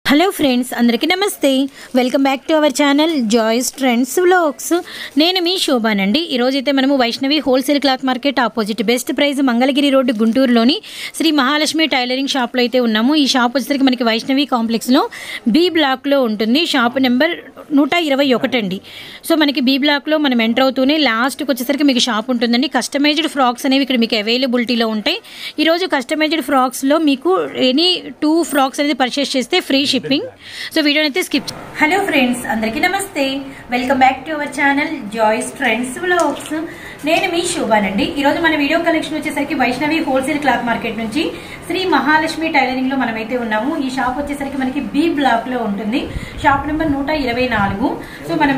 hello friends అందరికీ నమస్తే welcome back to our channel joys trends vlogs నేను మీ శోభానండి ఈరోజు అయితే మనము Vaishnavi wholesale cloth market opposite best price Mangalagiri road గుంటూరులోని శ్రీ మహాలక్ష్మి టైలరింగ్ షాప్లో అయితే ఉన్నాము ఈ షాప్ వచ్చేసరికి మనకి వైష్ణవి కాంప్లెక్స్లో బి బ్లాక్లో ఉంటుంది షాప్ నెంబర్ నూట ఇరవై ఒకటండి సో మనకి బి బ్లాక్లో మనం ఎంటర్ అవుతూనే లాస్ట్కి వచ్చేసరికి మీకు షాప్ ఉంటుందండి కస్టమైజ్డ్ ఫ్రాక్స్ అనేవి ఇక్కడ మీకు అవైలబిలిటీలో ఉంటాయి ఈరోజు కస్టమైజ్డ్ ఫ్రాక్స్లో మీకు ఎనీ టూ ఫ్రాక్స్ అనేది పర్చేస్ చేస్తే ఫ్రీ షిప్పింగ్ సో వీడియోని అయితే స్కిప్ హలో ఫ్రెండ్స్ అందరికీ నమస్తే welcome back to our channel joys trends vlogs నేను మీ శోభానండి ఈరోజు మన వీడియో కలెక్షన్ వచ్చేసరికి వైష్ణవి హోల్సేల్ క్లాత్ మార్కెట్ నుంచి శ్రీ మహాలక్ష్మి టైలరింగ్ లో మనమైతే ఉన్నాము ఈ షాప్ వచ్చేసరికి మనకి బి బ్లాక్ లో ఉంటుంది షాప్ నెంబర్ నూట ఇరవై నాలుగు సో మనం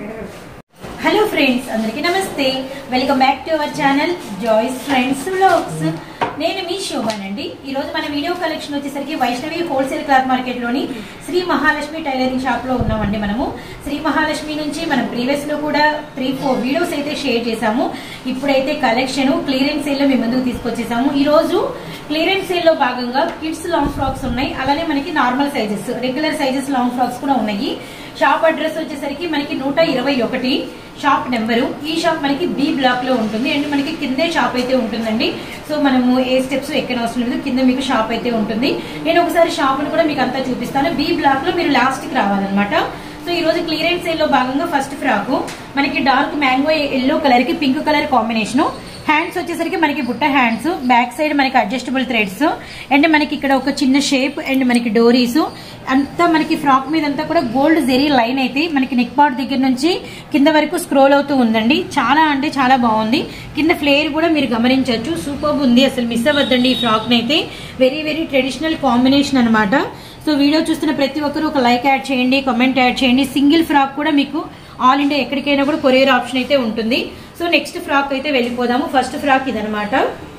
హలో ఫ్రెండ్స్ అందరికీ నమస్తే welcome back to our channel joys friends vlogs నేను మీ శోభానండి ఈ రోజు మన వీడియో కలెక్షన్ వచ్చేసరికి వైష్ణవి హోల్సేల్ క్లాత్ మార్కెట్ లోని శ్రీ మహాలక్ష్మి టైలరింగ్ షాప్ లో ఉన్నామండి మనము శ్రీ మహాలక్ష్మి నుంచి మనం ప్రీవియస్ లో కూడా త్రీ ఫోర్ వీడియోస్ అయితే షేర్ చేశాము ఇప్పుడైతే కలెక్షన్ క్లియరెన్స్ సేల్ లో మీ ముందుకు తీసుకొచ్చేసాము ఈ రోజు క్లియరెన్స్ సేల్ లో భాగంగా కిడ్స్ లాంగ్ ఫ్రాక్స్ ఉన్నాయి అలానే మనకి normal sizes regular sizes long frocks కూడా ఉన్నాయి షాప్ అడ్రస్ వచ్చేసరికి మనకి నూట ఇరవై ఒకటి షాప్ నెంబరు ఈ షాప్ మనకి బి బ్లాక్ లో ఉంటుంది అండ్ మనకి కిందే షాప్ అయితే ఉంటుందండి సో మనము ఏ స్టెప్స్ ఎక్కని అవసరం లేదు కింద మీకు షాప్ అయితే ఉంటుంది నేను ఒకసారి షాప్ కూడా మీకు అంతా చూపిస్తాను బి బ్లాక్ లో మీరు లాస్ట్ కి రావాలన్నమాట సో ఈ రోజు క్లియరెన్స్ సేల్ లో భాగంగా ఫస్ట్ ఫ్రాక్ మనకి డార్క్ మ్యాంగో ఎల్లో కలర్ కి పింక్ కలర్ కాంబినేషన్ హ్యాండ్స్ వచ్చేసరికి మనకి బుట్ట హ్యాండ్స్ బ్యాక్ సైడ్ మనకి అడ్జస్టబుల్ థ్రెడ్స్ అండ్ మనకి ఇక్కడ ఒక చిన్న షేప్ అండ్ మనకి డోరీస్ అంతా మనకి ఫ్రాక్ మీద అంతా కూడా గోల్డ్ జెరీ లైన్ అయితే మనకి నెక్ పార్ట్ దగ్గర నుంచి కింద వరకు స్క్రోల్ అవుతూ ఉందండి చాలా అంటే చాలా బాగుంది కింద ఫ్లేర్ కూడా మీరు గమనించవచ్చు సూపర్ ఉంది అసలు మిస్ అవ్వద్దండి ఈ ఫ్రాక్ అయితే వెరీ వెరీ ట్రెడిషనల్ కాంబినేషన్ అనమాట సో వీడియో చూస్తున్న ప్రతి ఒక్కరు ఒక లైక్ యాడ్ చేయండి కామెంట్ యాడ్ చేయండి సింగిల్ ఫ్రాక్ కూడా మీకు ఆల్ ఇండియా ఎక్కడికైనా కూడా కొరియర్ ఆప్షన్ అయితే ఉంటుంది సో నెక్స్ట్ ఫ్రాక్ అయితే వెళ్ళిపోదాము ఫస్ట్ ఫ్రాక్ ఇదనమాట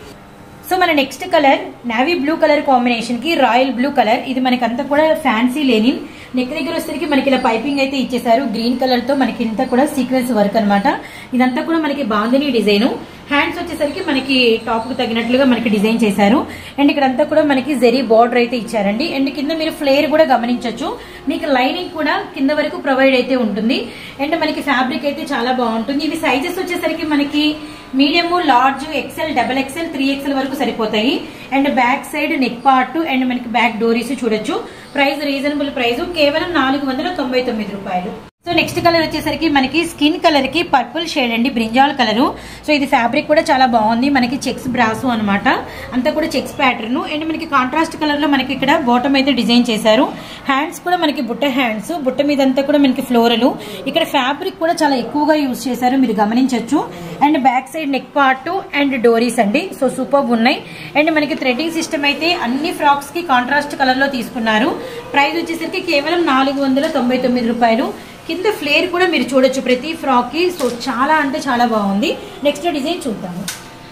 సో మన next colour navy blue colour combination కి రాయల్ బ్లూ కలర్ ఇది మనకంతా కూడా ఫ్యాన్సీ లేని నెక్ దగ్గర వచ్చేసరికి మనకి ఇలా పైపింగ్ అయితే ఇచ్చేసారు గ్రీన్ కలర్ తో మనకి ఇంత కూడా సీక్వెన్స్ వర్క్ అనమాట ఇదంతా కూడా మనకి బాందిని డిజైన్ హ్యాండ్స్ వచ్చేసరికి మనకి టాప్ కు తగినట్లుగా మనకి డిజైన్ చేశారు అండ్ ఇక్కడ అంతా కూడా మనకి జెరీ బార్డర్ అయితే ఇచ్చారండి అండ్ కింద మీరు ఫ్లేర్ కూడా గమనించవచ్చు మీకు లైనింగ్ కూడా కింద వరకు ప్రొవైడ్ అయితే ఉంటుంది అండ్ మనకి ఫ్యాబ్రిక్ అయితే చాలా బాగుంటుంది ఇవి సైజెస్ వచ్చేసరికి మనకి medium large XL double XL three XL వరకు సరిపోతాయి and back side neck part and మనకి బ్యాక్ డోరీస్ చూడొచ్చు ప్రైస్ రీజనబుల్ ప్రైస్ కేవలం నాలుగు వందల తొంభై తొమ్మిది రూపాయలు సో నెక్స్ట్ కలర్ వచ్చేసరికి మనకి స్కిన్ కలర్ కి పర్పుల్ షేడ్ అండి బ్రింజాల్ కలర్ సో ఇది ఫ్యాబ్రిక్ కూడా చాలా బాగుంది మనకి చెక్స్ బ్రాసు అనమాట అంతా కూడా చెక్స్ ప్యాటర్న్ అండ్ మనకి కాంట్రాస్ట్ కలర్ లో మనకి ఇక్కడ బాటమ్ అయితే డిజైన్ చేశారు హ్యాండ్స్ కూడా మనకి బుట్ట హ్యాండ్స్ బుట్ట మీద అంతా కూడా మనకి ఫ్లోరలు ఇక్కడ ఫ్యాబ్రిక్ కూడా చాలా ఎక్కువగా యూజ్ చేశారు మీరు గమనించవచ్చు and back side neck part and డోరీస్ అండి సో సూపర్ ఉన్నాయి అండ్ మనకి థ్రెడ్డింగ్ సిస్టమ్ అయితే అన్ని ఫ్రాక్స్ కి కాంట్రాస్ట్ కలర్ లో తీసుకున్నారు ప్రైస్ వచ్చేసరికి కేవలం నాలుగు వందల తొంభై తొమ్మిది రూపాయలు కింద ఫ్లేర్ కూడా మీరు చూడొచ్చు ప్రతి ఫ్రాక్ కి సో చాలా అంటే చాలా బాగుంది నెక్స్ట్ డిజైన్ చూద్దాము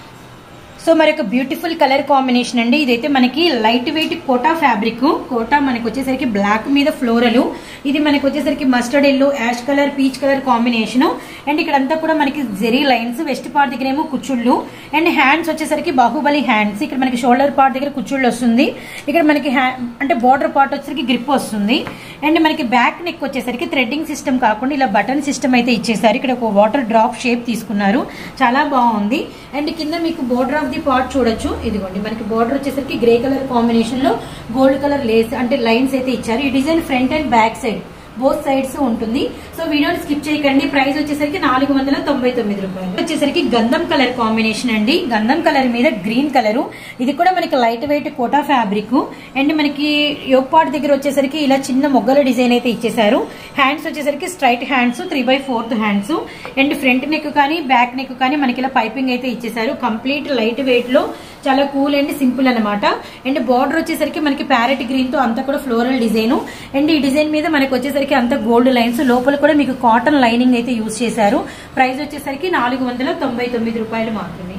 సో మరి ఒక బ్యూటిఫుల్ కలర్ కాంబినేషన్ అండి ఇదైతే మనకి light weight Kota fabric Kota మనకి వచ్చేసరికి బ్లాక్ మీద ఫ్లోరల్ ఇది మనకి వచ్చేసరికి mustard yellow ash colour peach colour combination and ఇక్కడ అంతా కూడా మనకి జెరీ లైన్స్ వెస్ట్ పార్ట్ దగ్గర ఏమో కుచ్చుళ్ళు అండ్ హ్యాండ్స్ వచ్చేసరికి బాహుబలి హ్యాండ్స్ ఇక్కడ మనకి షోల్డర్ పార్ట్ దగ్గర కుచ్చుళ్ళు వస్తుంది ఇక్కడ మనకి అంటే బోర్డర్ పార్ట్ వచ్చేసరికి గ్రిప్ వస్తుంది అండ్ మనకి బ్యాక్ నెక్ వచ్చేసరికి థ్రెడ్డింగ్ సిస్టమ్ కాకుండా ఇలా బటన్ సిస్టమ్ అయితే ఇచ్చేసారు ఇక్కడ ఒక వాటర్ డ్రాప్ షేప్ తీసుకున్నారు చాలా బాగుంది అండ్ కింద మీకు బోర్డర్ ఆఫ్ ది పార్ట్ చూడొచ్చు ఇదిగోండి మనకి బోర్డర్ వచ్చేసరికి గ్రే కలర్ కాంబినేషన్ లో గోల్డ్ కలర్ లేస్ అంటే లైన్స్ అయితే ఇచ్చారు ఈ design front and back side both sides ఉంటుంది సో వీడియోని స్కిప్ చేయకండి ప్రైస్ వచ్చేసరికి నాలుగు వందల తొంభై తొమ్మిది రూపాయలు వచ్చేసరికి గంధం కలర్ కాంబినేషన్ అండి గంధం కలర్ మీద గ్రీన్ కలర్ ఇది కూడా మనకి light weight Kota fabric and మనకి యోపాట్ దగ్గర వచ్చేసరికి ఇలా చిన్న మొగ్గల డిజైన్ అయితే ఇచ్చేసారు హ్యాండ్స్ వచ్చేసరికి straight hands three by fourth hands and front neck కానీ బ్యాక్ నెక్ కానీ మనకి ఇలా పైపింగ్ అయితే ఇచ్చేసారు కంప్లీట్ లైట్ వెయిట్ లో చాలా కూల్ అండ్ సింపుల్ అనమాట అండ్ బార్డర్ వచ్చేసరికి మనకి ప్యారెట్ గ్రీన్ తో అంతా కూడా ఫ్లోరల్ డిజైన్ అండ్ ఈ డిజైన్ మీద మనకి వచ్చేసరికి అంత గోల్డ్ లైన్స్ లోపల కూడా మీకు కాటన్ లైనింగ్ అయితే యూజ్ చేశారు ప్రైస్ వచ్చేసరికి నాలుగు వందల తొంభై తొమ్మిది రూపాయలు మాత్రమే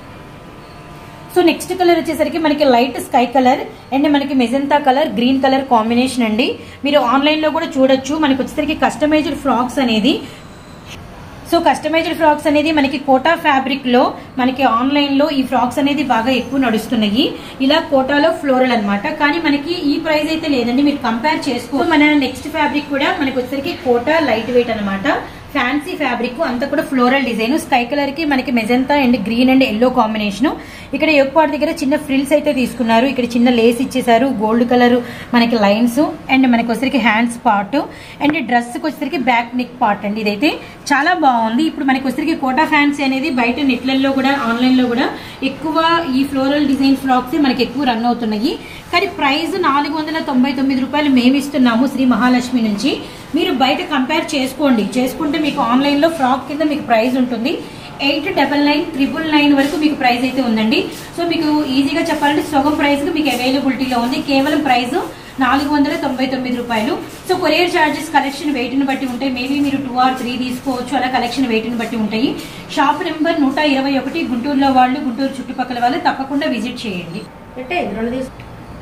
సో నెక్స్ట్ కలర్ వచ్చేసరికి మనకి లైట్ స్కై కలర్ అండ్ మనకి magenta colour green colour combination అండి మీరు ఆన్లైన్ లో కూడా చూడొచ్చు మనకి వచ్చేసరికి కస్టమైజ్డ్ ఫ్రాక్స్ అనేది సో కస్టమైజ్డ్ ఫ్రాక్స్ అనేది మనకి కోటా ఫ్యాబ్రిక్ లో మనకి ఆన్లైన్ లో ఈ ఫ్రాక్స్ అనేది బాగా ఎక్కువ నడుస్తున్నాయి ఇలా కోటాలో ఫ్లోరల్ అన్నమాట కానీ మనకి ఈ ప్రైస్ అయితే లేదండి మీరు కంపేర్ చేసుకో మన నెక్స్ట్ ఫ్యాబ్రిక్ కూడా మనకి వచ్చేసరికి కోటా లైట్ వెయిట్ అన్నమాట ఫ్యాన్సీ ఫ్యాబ్రిక్ అంతా కూడా ఫ్లోరల్ డిజైన్ స్కై కలర్ కి మనకి magenta and green and yellow combination ఇక్కడ యొక్కపాటి దగ్గర చిన్న ఫ్రిల్స్ అయితే తీసుకున్నారు ఇక్కడ చిన్న లేస్ ఇచ్చేసారు గోల్డ్ కలర్ మనకి లైన్స్ అండ్ మనకి వచ్చేసరికి హ్యాండ్స్ పార్ట్ అండ్ డ్రెస్ కి వచ్చేసరికి బ్యాక్ నెక్ పార్ట్ అండి ఇదైతే చాలా బాగుంది ఇప్పుడు మనకి వచ్చేసరికి కోటా ఫ్యాన్సీ అనేది బయట నెట్లలో కూడా ఆన్లైన్ లో కూడా ఎక్కువ ఈ ఫ్లోరల్ డిజైన్ ఫ్రాక్స్ మనకి ఎక్కువ రన్ అవుతున్నాయి కానీ ప్రైస్ నాలుగు వందల తొంభై తొమ్మిది రూపాయలు మేము ఇస్తున్నాము శ్రీ మహాలక్ష్మి నుంచి మీరు బయట కంపేర్ చేసుకోండి చేసుకుంటే మీకు ఆన్లైన్ లో ఫ్రాక్ కింద మీకు ప్రైస్ ఉంటుంది eight double nine triple nine వరకు మీకు ప్రైస్ అయితే ఉందండి సో మీకు ఈజీగా చెప్పాలంటే సగం ప్రైస్ మీకు అవైలబిలిటీలో ఉంది కేవలం ప్రైస్ నాలుగు వందల తొంభై తొమ్మిది రూపాయలు సో కొరియర్ ఛార్జెస్ కలెక్షన్ వెయిట్ని బట్టి ఉంటాయి మేబీ మీరు టూ ఆర్ త్రీ తీసుకోవచ్చు అలా కలెక్షన్ వెయిట్ని బట్టి ఉంటాయి షాప్ నెంబర్ నూట ఇరవై ఒకటి గుంటూరులో వాళ్ళు గుంటూరు చుట్టుపక్కల వాళ్ళు తప్పకుండా విజిట్ చేయండి అంటే రెండు తీసు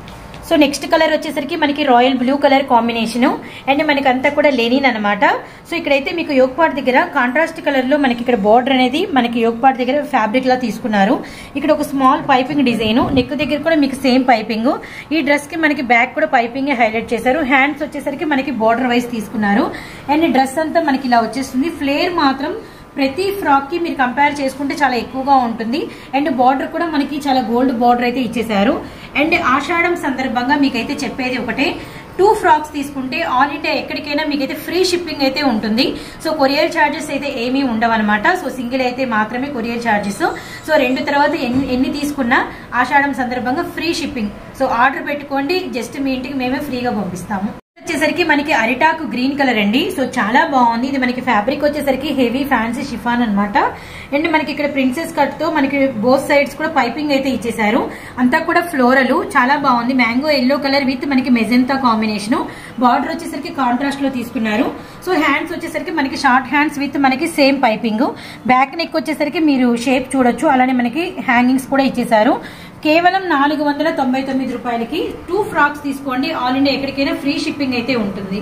సో నెక్స్ట్ కలర్ వచ్చేసరికి మనకి royal blue colour combination and మనకి అంతా కూడా లెనిన్ అనమాట సో ఇక్కడైతే మీకు యోగపాట్ దగ్గర కాంట్రాస్ట్ కలర్ లో మనకి ఇక్కడ బార్డర్ అనేది మనకి యోగపాట్ దగ్గర ఫ్యాబ్రిక్ లా తీసుకున్నారు ఇక్కడ ఒక స్మాల్ పైపింగ్ డిజైన్ నెక్ దగ్గర కూడా మీకు సేమ్ పైపింగ్ ఈ డ్రెస్ కి మనకి బ్యాక్ కూడా పైపింగ్ హైలైట్ చేశారు హ్యాండ్స్ వచ్చేసరికి మనకి బార్డర్ వైస్ తీసుకున్నారు అండ్ డ్రెస్ అంతా మనకి ఇలా వచ్చేస్తుంది ఫ్లేర్ మాత్రం ప్రతి ఫ్రాక్ కి మీరు కంపేర్ చేసుకుంటే చాలా ఎక్కువగా ఉంటుంది అండ్ బార్డర్ కూడా మనకి చాలా గోల్డ్ బార్డర్ అయితే ఇచ్చేసారు అండ్ ఆషాఢం సందర్భంగా మీకైతే చెప్పేది ఒకటే టూ ఫ్రాక్స్ తీసుకుంటే ఆల్ ఇండియా ఎక్కడికైనా మీకైతే ఫ్రీ షిప్పింగ్ అయితే ఉంటుంది సో కొరియర్ ఛార్జెస్ అయితే ఏమీ ఉండవన్నమాట సో సింగిల్ అయితే మాత్రమే కొరియర్ ఛార్జెస్ సో రెండు తర్వాత ఎన్ని ఎన్ని తీసుకున్నా ఆషాఢం సందర్భంగా ఫ్రీ షిప్పింగ్ సో ఆర్డర్ పెట్టుకోండి జస్ట్ మీ ఇంటికి మేమే ఫ్రీగా పంపిస్తాము వచ్చేసరికి మనకి అరిటాకు గ్రీన్ కలర్ అండి సో చాలా బాగుంది ఇది మనకి ఫ్యాబ్రిక్ వచ్చేసరికి హెవీ ఫ్యాన్సీ షిఫాన్ అన్నమాట అండ్ మనకి ఇక్కడ ప్రిన్సెస్ కట్ తో మనకి బోత్ సైడ్స్ కూడా పైపింగ్ అయితే ఇచ్చేసారు అంతా కూడా ఫ్లోరల్ చాలా బాగుంది మ్యాంగో ఎల్లో కలర్ విత్ మనకి మెజెంతా కాంబినేషన్ బార్డర్ వచ్చేసరికి కాంట్రాస్ట్ లో తీసుకున్నారు సో హ్యాండ్స్ వచ్చేసరికి మనకి షార్ట్ హ్యాండ్స్ విత్ మనకి సేమ్ పైపింగ్ బ్యాక్ నెక్ వచ్చేసరికి మీరు షేప్ చూడొచ్చు అలానే మనకి హ్యాంగింగ్స్ కూడా ఇచ్చేసారు కేవలం నాలుగు వందల తొంభై తొమ్మిది రూపాయలకి టూ ఫ్రాక్స్ తీసుకోండి ఆల్ ఇండియా ఎక్కడికైనా ఫ్రీ షిప్పింగ్ అయితే ఉంటుంది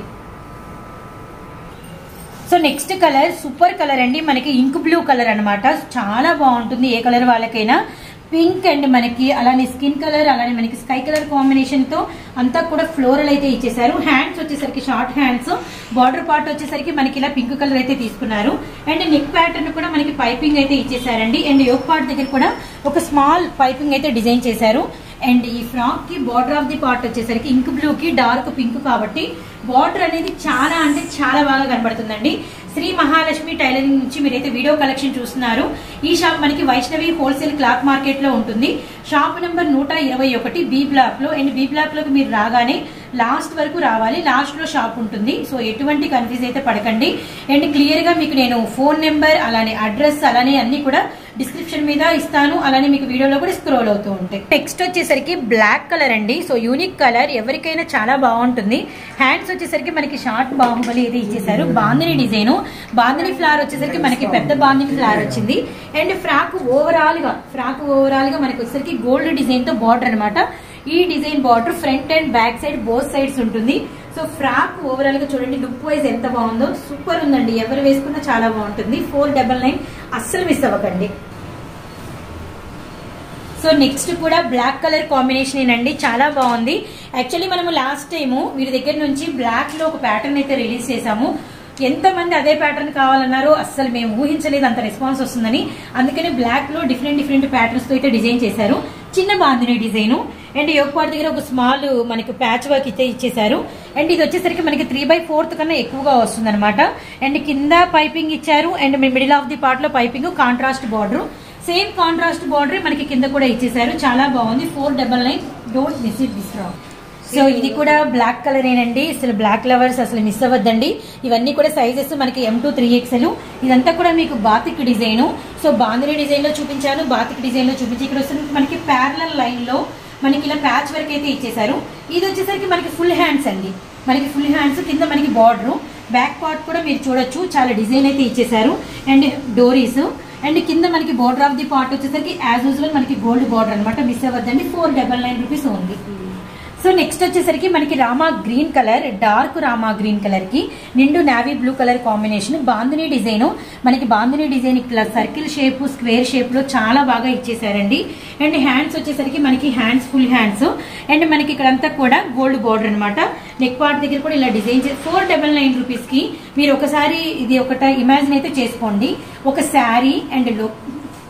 so next colour super colour అండి మనకి ఇంక్ బ్లూ కలర్ అన్నమాట చాలా బాగుంటుంది ఏ కలర్ వాళ్ళకైనా పింక్ అండ్ మనకి అలానే స్కిన్ కలర్ అలానే మనకి స్కై కలర్ కాంబినేషన్ తో అంతా కూడా ఫ్లోరల్ అయితే ఇచ్చేసారు హ్యాండ్స్ వచ్చేసరికి షార్ట్ హ్యాండ్స్ బార్డర్ పార్ట్ వచ్చేసరికి మనకి ఇలా పింక్ కలర్ అయితే తీసుకున్నారు అండ్ నెక్ ప్యాటర్న్ కూడా మనకి పైపింగ్ అయితే ఇచ్చేసారండి అండ్ యోక్ పార్ట్ దగ్గర కూడా ఒక స్మాల్ పైపింగ్ అయితే డిజైన్ చేశారు అండ్ ఈ ఫ్రాక్ కి బార్డర్ ఆఫ్ ది పార్ట్ వచ్చేసరికి ఇంక్ బ్లూ కి డార్క్ పింక్ కాబట్టి బార్డర్ అనేది చాలా అంటే చాలా బాగా కనబడుతుందండి శ్రీ మహాలక్ష్మి టైలరింగ్ నుంచి మీరైతే వీడియో కలెక్షన్ చూస్తున్నారు ఈ షాప్ మనకి వైష్ణవి హోల్సేల్ క్లాత్ మార్కెట్ లో ఉంటుంది షాప్ నెంబర్ నూట ఇరవై ఒకటి బి బ్లాక్ లో అండ్ బి బ్లాక్ లోకి మీరు రాగానే లాస్ట్ వరకు రావాలి లాస్ట్ లో షాప్ ఉంటుంది సో ఎటువంటి కన్ఫ్యూజ్ అయితే పడకండి అండ్ క్లియర్ గా మీకు నేను ఫోన్ నెంబర్ అలానే అడ్రస్ అలానే అన్ని కూడా డిస్క్రిప్షన్ మీద ఇస్తాను అలానే మీకు వీడియోలో కూడా స్క్రోల్ అవుతూ ఉంటాయి నెక్స్ట్ వచ్చేసరికి బ్లాక్ కలర్ అండి సో యూనిక్ కలర్ ఎవరికైనా చాలా బాగుంటుంది హ్యాండ్స్ వచ్చేసరికి మనకి షార్ట్ బాహుబలి అయితే ఇచ్చేసారు బాందిని డిజైన్ బాందిని ఫ్లవర్ వచ్చేసరికి మనకి పెద్ద బాందిని ఫ్లవర్ వచ్చింది అండ్ ఫ్రాక్ ఓవరాల్ గా ఫ్రాక్ ఓవరాల్ గా మనకి వచ్చేసరికి గోల్డ్ డిజైన్ తో బార్డర్ అనమాట ఈ design border front and back side both sides ఉంటుంది సో ఫ్రాక్ ఓవరాల్ గా చూడండి లుక్ వైజ్ ఎంత బాగుందో సూపర్ ఉందండి ఎవరు వేసుకున్నా చాలా బాగుంటుంది ఫోర్ డబల్ నైన్ అస్సలు మిస్ అవ్వకండి సో నెక్స్ట్ కూడా బ్లాక్ కలర్ కాంబినేషన్ అండి చాలా బాగుంది యాక్చువల్లీ మనము లాస్ట్ టైము వీరి దగ్గర నుంచి బ్లాక్ లో ఒక ప్యాటర్న్ అయితే రిలీజ్ చేసాము ఎంతమంది అదే ప్యాటర్న్ కావాలన్నారో అస్సలు మేము ఊహించలేదు అంత రెస్పాన్స్ వస్తుందని అందుకని బ్లాక్ లో డిఫరెంట్ డిఫరెంట్ ప్యాటర్న్స్ తో అయితే డిజైన్ చేశారు చిన్న బాందిని డిజైన్ అండ్ యోగపాటి దగ్గర ఒక స్మాల్ మనకి ప్యాచ్ వర్క్ అయితే ఇచ్చేసారు అండ్ ఇది వచ్చేసరికి మనకి త్రీ బై ఫోర్త్ కన్నా ఎక్కువగా వస్తుంది అనమాట అండ్ కింద పైపింగ్ ఇచ్చారు and middle of the part లో piping contrast border same contrast border మనకి కింద కూడా ఇచ్చేసారు చాలా బాగుంది four double nine don't miss it this wrong so ఇది కూడా బ్లాక్ కలర్ ఏనండి అసలు బ్లాక్ లవర్స్ అసలు మిస్ అవ్వద్దండి ఇవన్నీ కూడా సైజెస్ మనకి ఎం టూ త్రీ ఎక్స్ఎల్ ఇదంతా కూడా మీకు batik design so bandhani design లో చూపించాను బాతిక్ డిజైన్ లో చూపించి ఇక్కడ వస్తుంది మనకి ప్యారలల్ లైన్ లో మనకి ఇలా ప్యాచ్ వర్క్ అయితే ఇచ్చేసారు ఇది వచ్చేసరికి మనకి ఫుల్ హ్యాండ్స్ అండి మనకి ఫుల్ హ్యాండ్స్ కింద మనకి బార్డర్ బ్యాక్ పార్ట్ కూడా మీరు చూడొచ్చు చాలా డిజైన్ అయితే ఇచ్చేసారు అండ్ డోరీస్ అండ్ కింద మనకి బార్డర్ ఆఫ్ ది పార్ట్ వచ్చేసరికి యాజ్ యూజువల్ మనకి గోల్డ్ బార్డర్ అనమాట మిస్ అవ్వద్దండి four double nine rupees only so next వచ్చేసరికి మనకి Rama green colour dark Rama green colour కి నిండు navy blue colour combination bandhani design మనకి బాందిని డిజైన్ ఇట్లా సర్కిల్ షేప్ స్క్వేర్ షేప్ లో చాలా బాగా ఇచ్చేసారండి అండ్ హ్యాండ్స్ వచ్చేసరికి మనకి హ్యాండ్స్ ఫుల్ హ్యాండ్స్ అండ్ మనకి ఇక్కడంతా కూడా గోల్డ్ బోర్డర్ అనమాట నెక్ పార్ట్ దగ్గర కూడా ఇలా డిజైన్ చేసి ఫోర్ డబల్ నైన్ రూపీస్ కి మీరు ఒకసారి ఇది ఒకట ఇమాజిన్ అయితే చేసుకోండి ఒక sari and look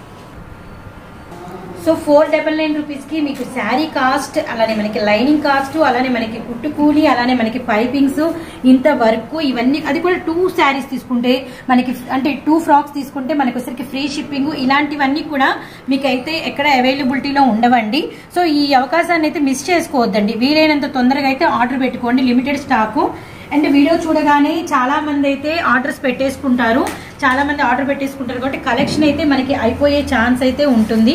so four double nine rupees కి మీకు శారీ కాస్ట్ అలానే మనకి లైనింగ్ కాస్ట్ అలానే మనకి కుట్టు కూలి అలానే మనకి పైపింగ్స్ ఇంత వర్క్ ఇవన్నీ అది కూడా టూ శారీస్ తీసుకుంటే మనకి అంటే టూ ఫ్రాక్స్ తీసుకుంటే మనకి వచ్చరికి ఫ్రీ షిప్పింగ్ ఇలాంటివన్నీ కూడా మీకు అయితే ఎక్కడ అవైలబిలిటీలో ఉండవండి సో ఈ అవకాశాన్ని అయితే మిస్ చేసుకోవద్దండి వీలైనంత తొందరగా అయితే ఆర్డర్ పెట్టుకోండి లిమిటెడ్ స్టాకు అండ్ వీడియో చూడగానే చాలా మంది అయితే ఆర్డర్స్ పెట్టేసుకుంటారు చాలా మంది ఆర్డర్ పెట్టేసుకుంటారు కాబట్టి కలెక్షన్ అయితే మనకి అయిపోయే ఛాన్స్ అయితే ఉంటుంది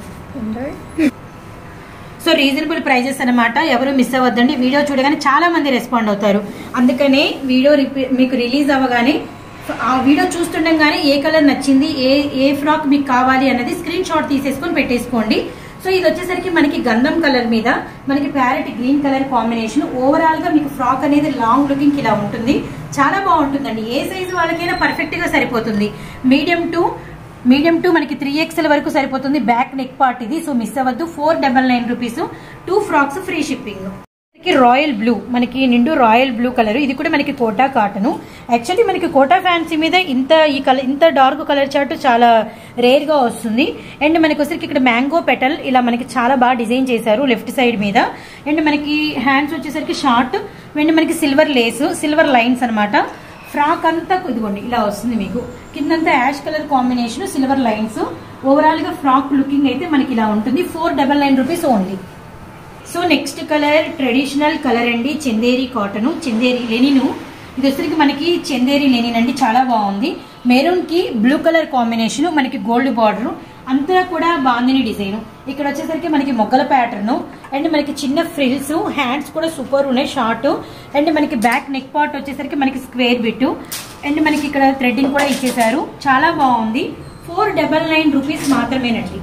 సో రీజనబుల్ ప్రైజెస్ అనమాట ఎవరు మిస్ అవ్వద్దండి వీడియో చూడగానే చాలా మంది రెస్పాండ్ అవుతారు అందుకనే వీడియో రిపీ- మీకు రిలీజ్ అవ్వగానే ఆ వీడియో చూస్తుండగానే ఏ కలర్ నచ్చింది ఏ ఏ ఫ్రాక్ మీకు కావాలి అన్నది స్క్రీన్ షాట్ తీసేసుకొని పెట్టేసుకోండి సో ఇది వచ్చేసరికి మనకి గంధం కలర్ మీద మనకి parrot green colour combination overall గా మీకు ఫ్రాక్ అనేది లాంగ్ లుకింగ్ ఇలా ఉంటుంది చాలా బాగుంటుందండి ఏ సైజు వాళ్ళకైనా పర్ఫెక్ట్ గా సరిపోతుంది మీడియం టు మీడియం టు మనకి త్రీ ఎక్స్ఎల్ వరకు సరిపోతుంది బ్యాక్ నెక్ పార్ట్ ఇది సో మిస్ అవ్వద్దు four double nine rupees two frocks free shipping మనకి రాయల్ బ్లూ మనకి నిండు రాయల్ బ్లూ కలర్ ఇది కూడా మనకి కోటా కాటన్ యాక్చువల్లీ మనకి కోటా ఫ్యాన్సీ మీద ఇంత ఈ కలర్ ఇంత డార్క్ కలర్ చార్ట్ చాలా రేర్ గా వస్తుంది అండ్ మనకి వచ్చరికి ఇక్కడ మ్యాంగో పెటల్ ఇలా మనకి చాలా బాగా డిజైన్ చేశారు లెఫ్ట్ సైడ్ మీద అండ్ మనకి హ్యాండ్స్ వచ్చేసరికి షార్ట్ అండ్ మనకి సిల్వర్ లేస్ సిల్వర్ లైన్స్ అన్నమాట ఫ్రాక్ అంతా ఇదిగోండి ఇలా వస్తుంది మీకు కిందంతా ash colour combination silver lines overall గా ఫ్రాక్ లుకింగ్ అయితే మనకి ఇలా ఉంటుంది four double nine rupees only so next colour traditional colour అండి చందేరి కాటన్ చందేరి లెనిన్ ఇది వచ్చరికి మనకి చందేరి లెనిన్ అండి చాలా బాగుంది మెరూన్ కి బ్లూ కలర్ కాంబినేషన్ మనకి గోల్డ్ బార్డర్ అంతా కూడా బాందిని డిజైన్ ఇక్కడ వచ్చేసరికి మనకి మొగ్గల ప్యాటర్న్ అండ్ మనకి చిన్న ఫ్రిల్స్ హ్యాండ్స్ కూడా సూపర్ ఉన్నాయి షార్ట్ అండ్ మనకి బ్యాక్ నెక్ పార్ట్ వచ్చేసరికి మనకి స్క్వేర్ బిట్ అండ్ మనకి ఇక్కడ థ్రెడ్డింగ్ కూడా ఇచ్చేసారు చాలా బాగుంది ఫోర్ డబల్ నైన్ రూపీస్ మాత్రమేనండి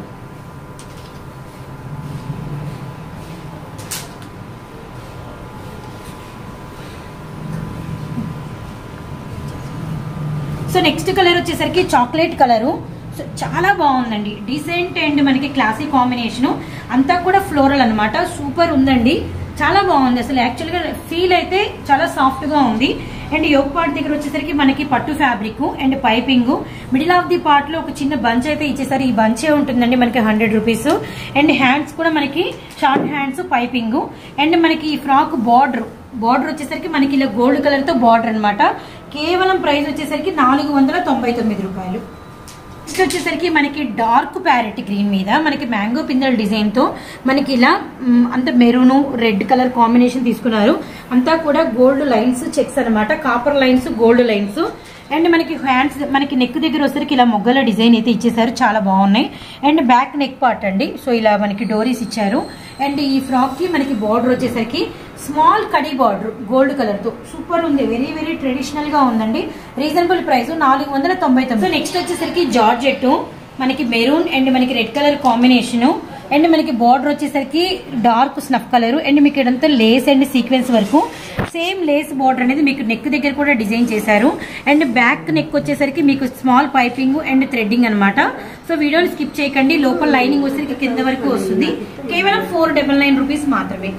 సో నెక్స్ట్ కలర్ వచ్చేసరికి చాక్లెట్ కలరు సో చాలా బాగుందండి డీసెంట్ అండ్ మనకి క్లాసిక్ కాంబినేషన్ అంతా కూడా ఫ్లోరల్ అన్నమాట సూపర్ ఉందండి చాలా బాగుంది అసలు యాక్చువల్గా ఫీల్ అయితే చాలా సాఫ్ట్ గా ఉంది అండ్ యోగ్ పార్ట్ దగ్గర వచ్చేసరికి మనకి పట్టు fabric and piping middle of the part లో ఒక చిన్న బంచ్ అయితే ఇచ్చేసరి ఈ బంచే ఉంటుందండి మనకి హండ్రెడ్ రూపీస్ అండ్ హ్యాండ్స్ కూడా మనకి షార్ట్ హ్యాండ్స్ పైపింగ్ అండ్ మనకి ఈ ఫ్రాక్ బార్డర్ బార్డర్ వచ్చేసరికి మనకి ఇలా గోల్డ్ కలర్ తో బార్డర్ అన్నమాట కేవలం ప్రైస్ వచ్చేసరికి నాలుగు వందల తొంభై తొమ్మిది రూపాయలు నెక్స్ట్ వచ్చేసరికి మనకి డార్క్ ప్యారెట్ గ్రీన్ మీద మనకి మ్యాంగో పిందల్ డిజైన్ తో మనకి ఇలా మ్, అంత మెరూన్ రెడ్ కలర్ కాంబినేషన్ తీసుకున్నారు అంతా కూడా గోల్డ్ లైన్స్ చెక్స్ అన్నమాట copper lines gold lines and మనకి హ్యాండ్స్ మనకి నెక్ దగ్గర వచ్చేసరికి ఇలా మొగ్గల డిజైన్ అయితే ఇచ్చేసారు చాలా బాగున్నాయి అండ్ బ్యాక్ నెక్ పార్ట్ అండి సో ఇలా మనకి డోరీస్ ఇచ్చారు అండ్ ఈ ఫ్రాక్ కి మనకి బార్డర్ వచ్చేసరికి స్మాల్ కడీ బార్డర్ గోల్డ్ కలర్ తో సూపర్ ఉంది వెరీ వెరీ ట్రెడిషనల్ గా ఉందండి రీజనబుల్ ప్రైస్ నాలుగు వందల తొంభై తొమ్మిది నెక్స్ట్ వచ్చేసరికి జార్జెట్ మనకి మెరూన్ అండ్ మనకి రెడ్ కలర్ కాంబినేషన్ అండ్ మనకి బార్డర్ వచ్చేసరికి డార్క్ స్నఫ్ కలర్ అండ్ మీకు ఇదంతా లేస్ అండ్ సీక్వెన్స్ వరకు సేమ్ లేస్ బార్డర్ అనేది మీకు నెక్ దగ్గర కూడా డిజైన్ చేశారు అండ్ బ్యాక్ నెక్ వచ్చేసరికి మీకు స్మాల్ పైపింగ్ అండ్ థ్రెడ్డింగ్ అన్నమాట సో వీడియోని స్కిప్ చేయకండి లోపల లైనింగ్ వచ్చేసరికి కింద వరకు వస్తుంది కేవలం ఫోర్ డబల్ నైన్ రూపీస్ మాత్రమే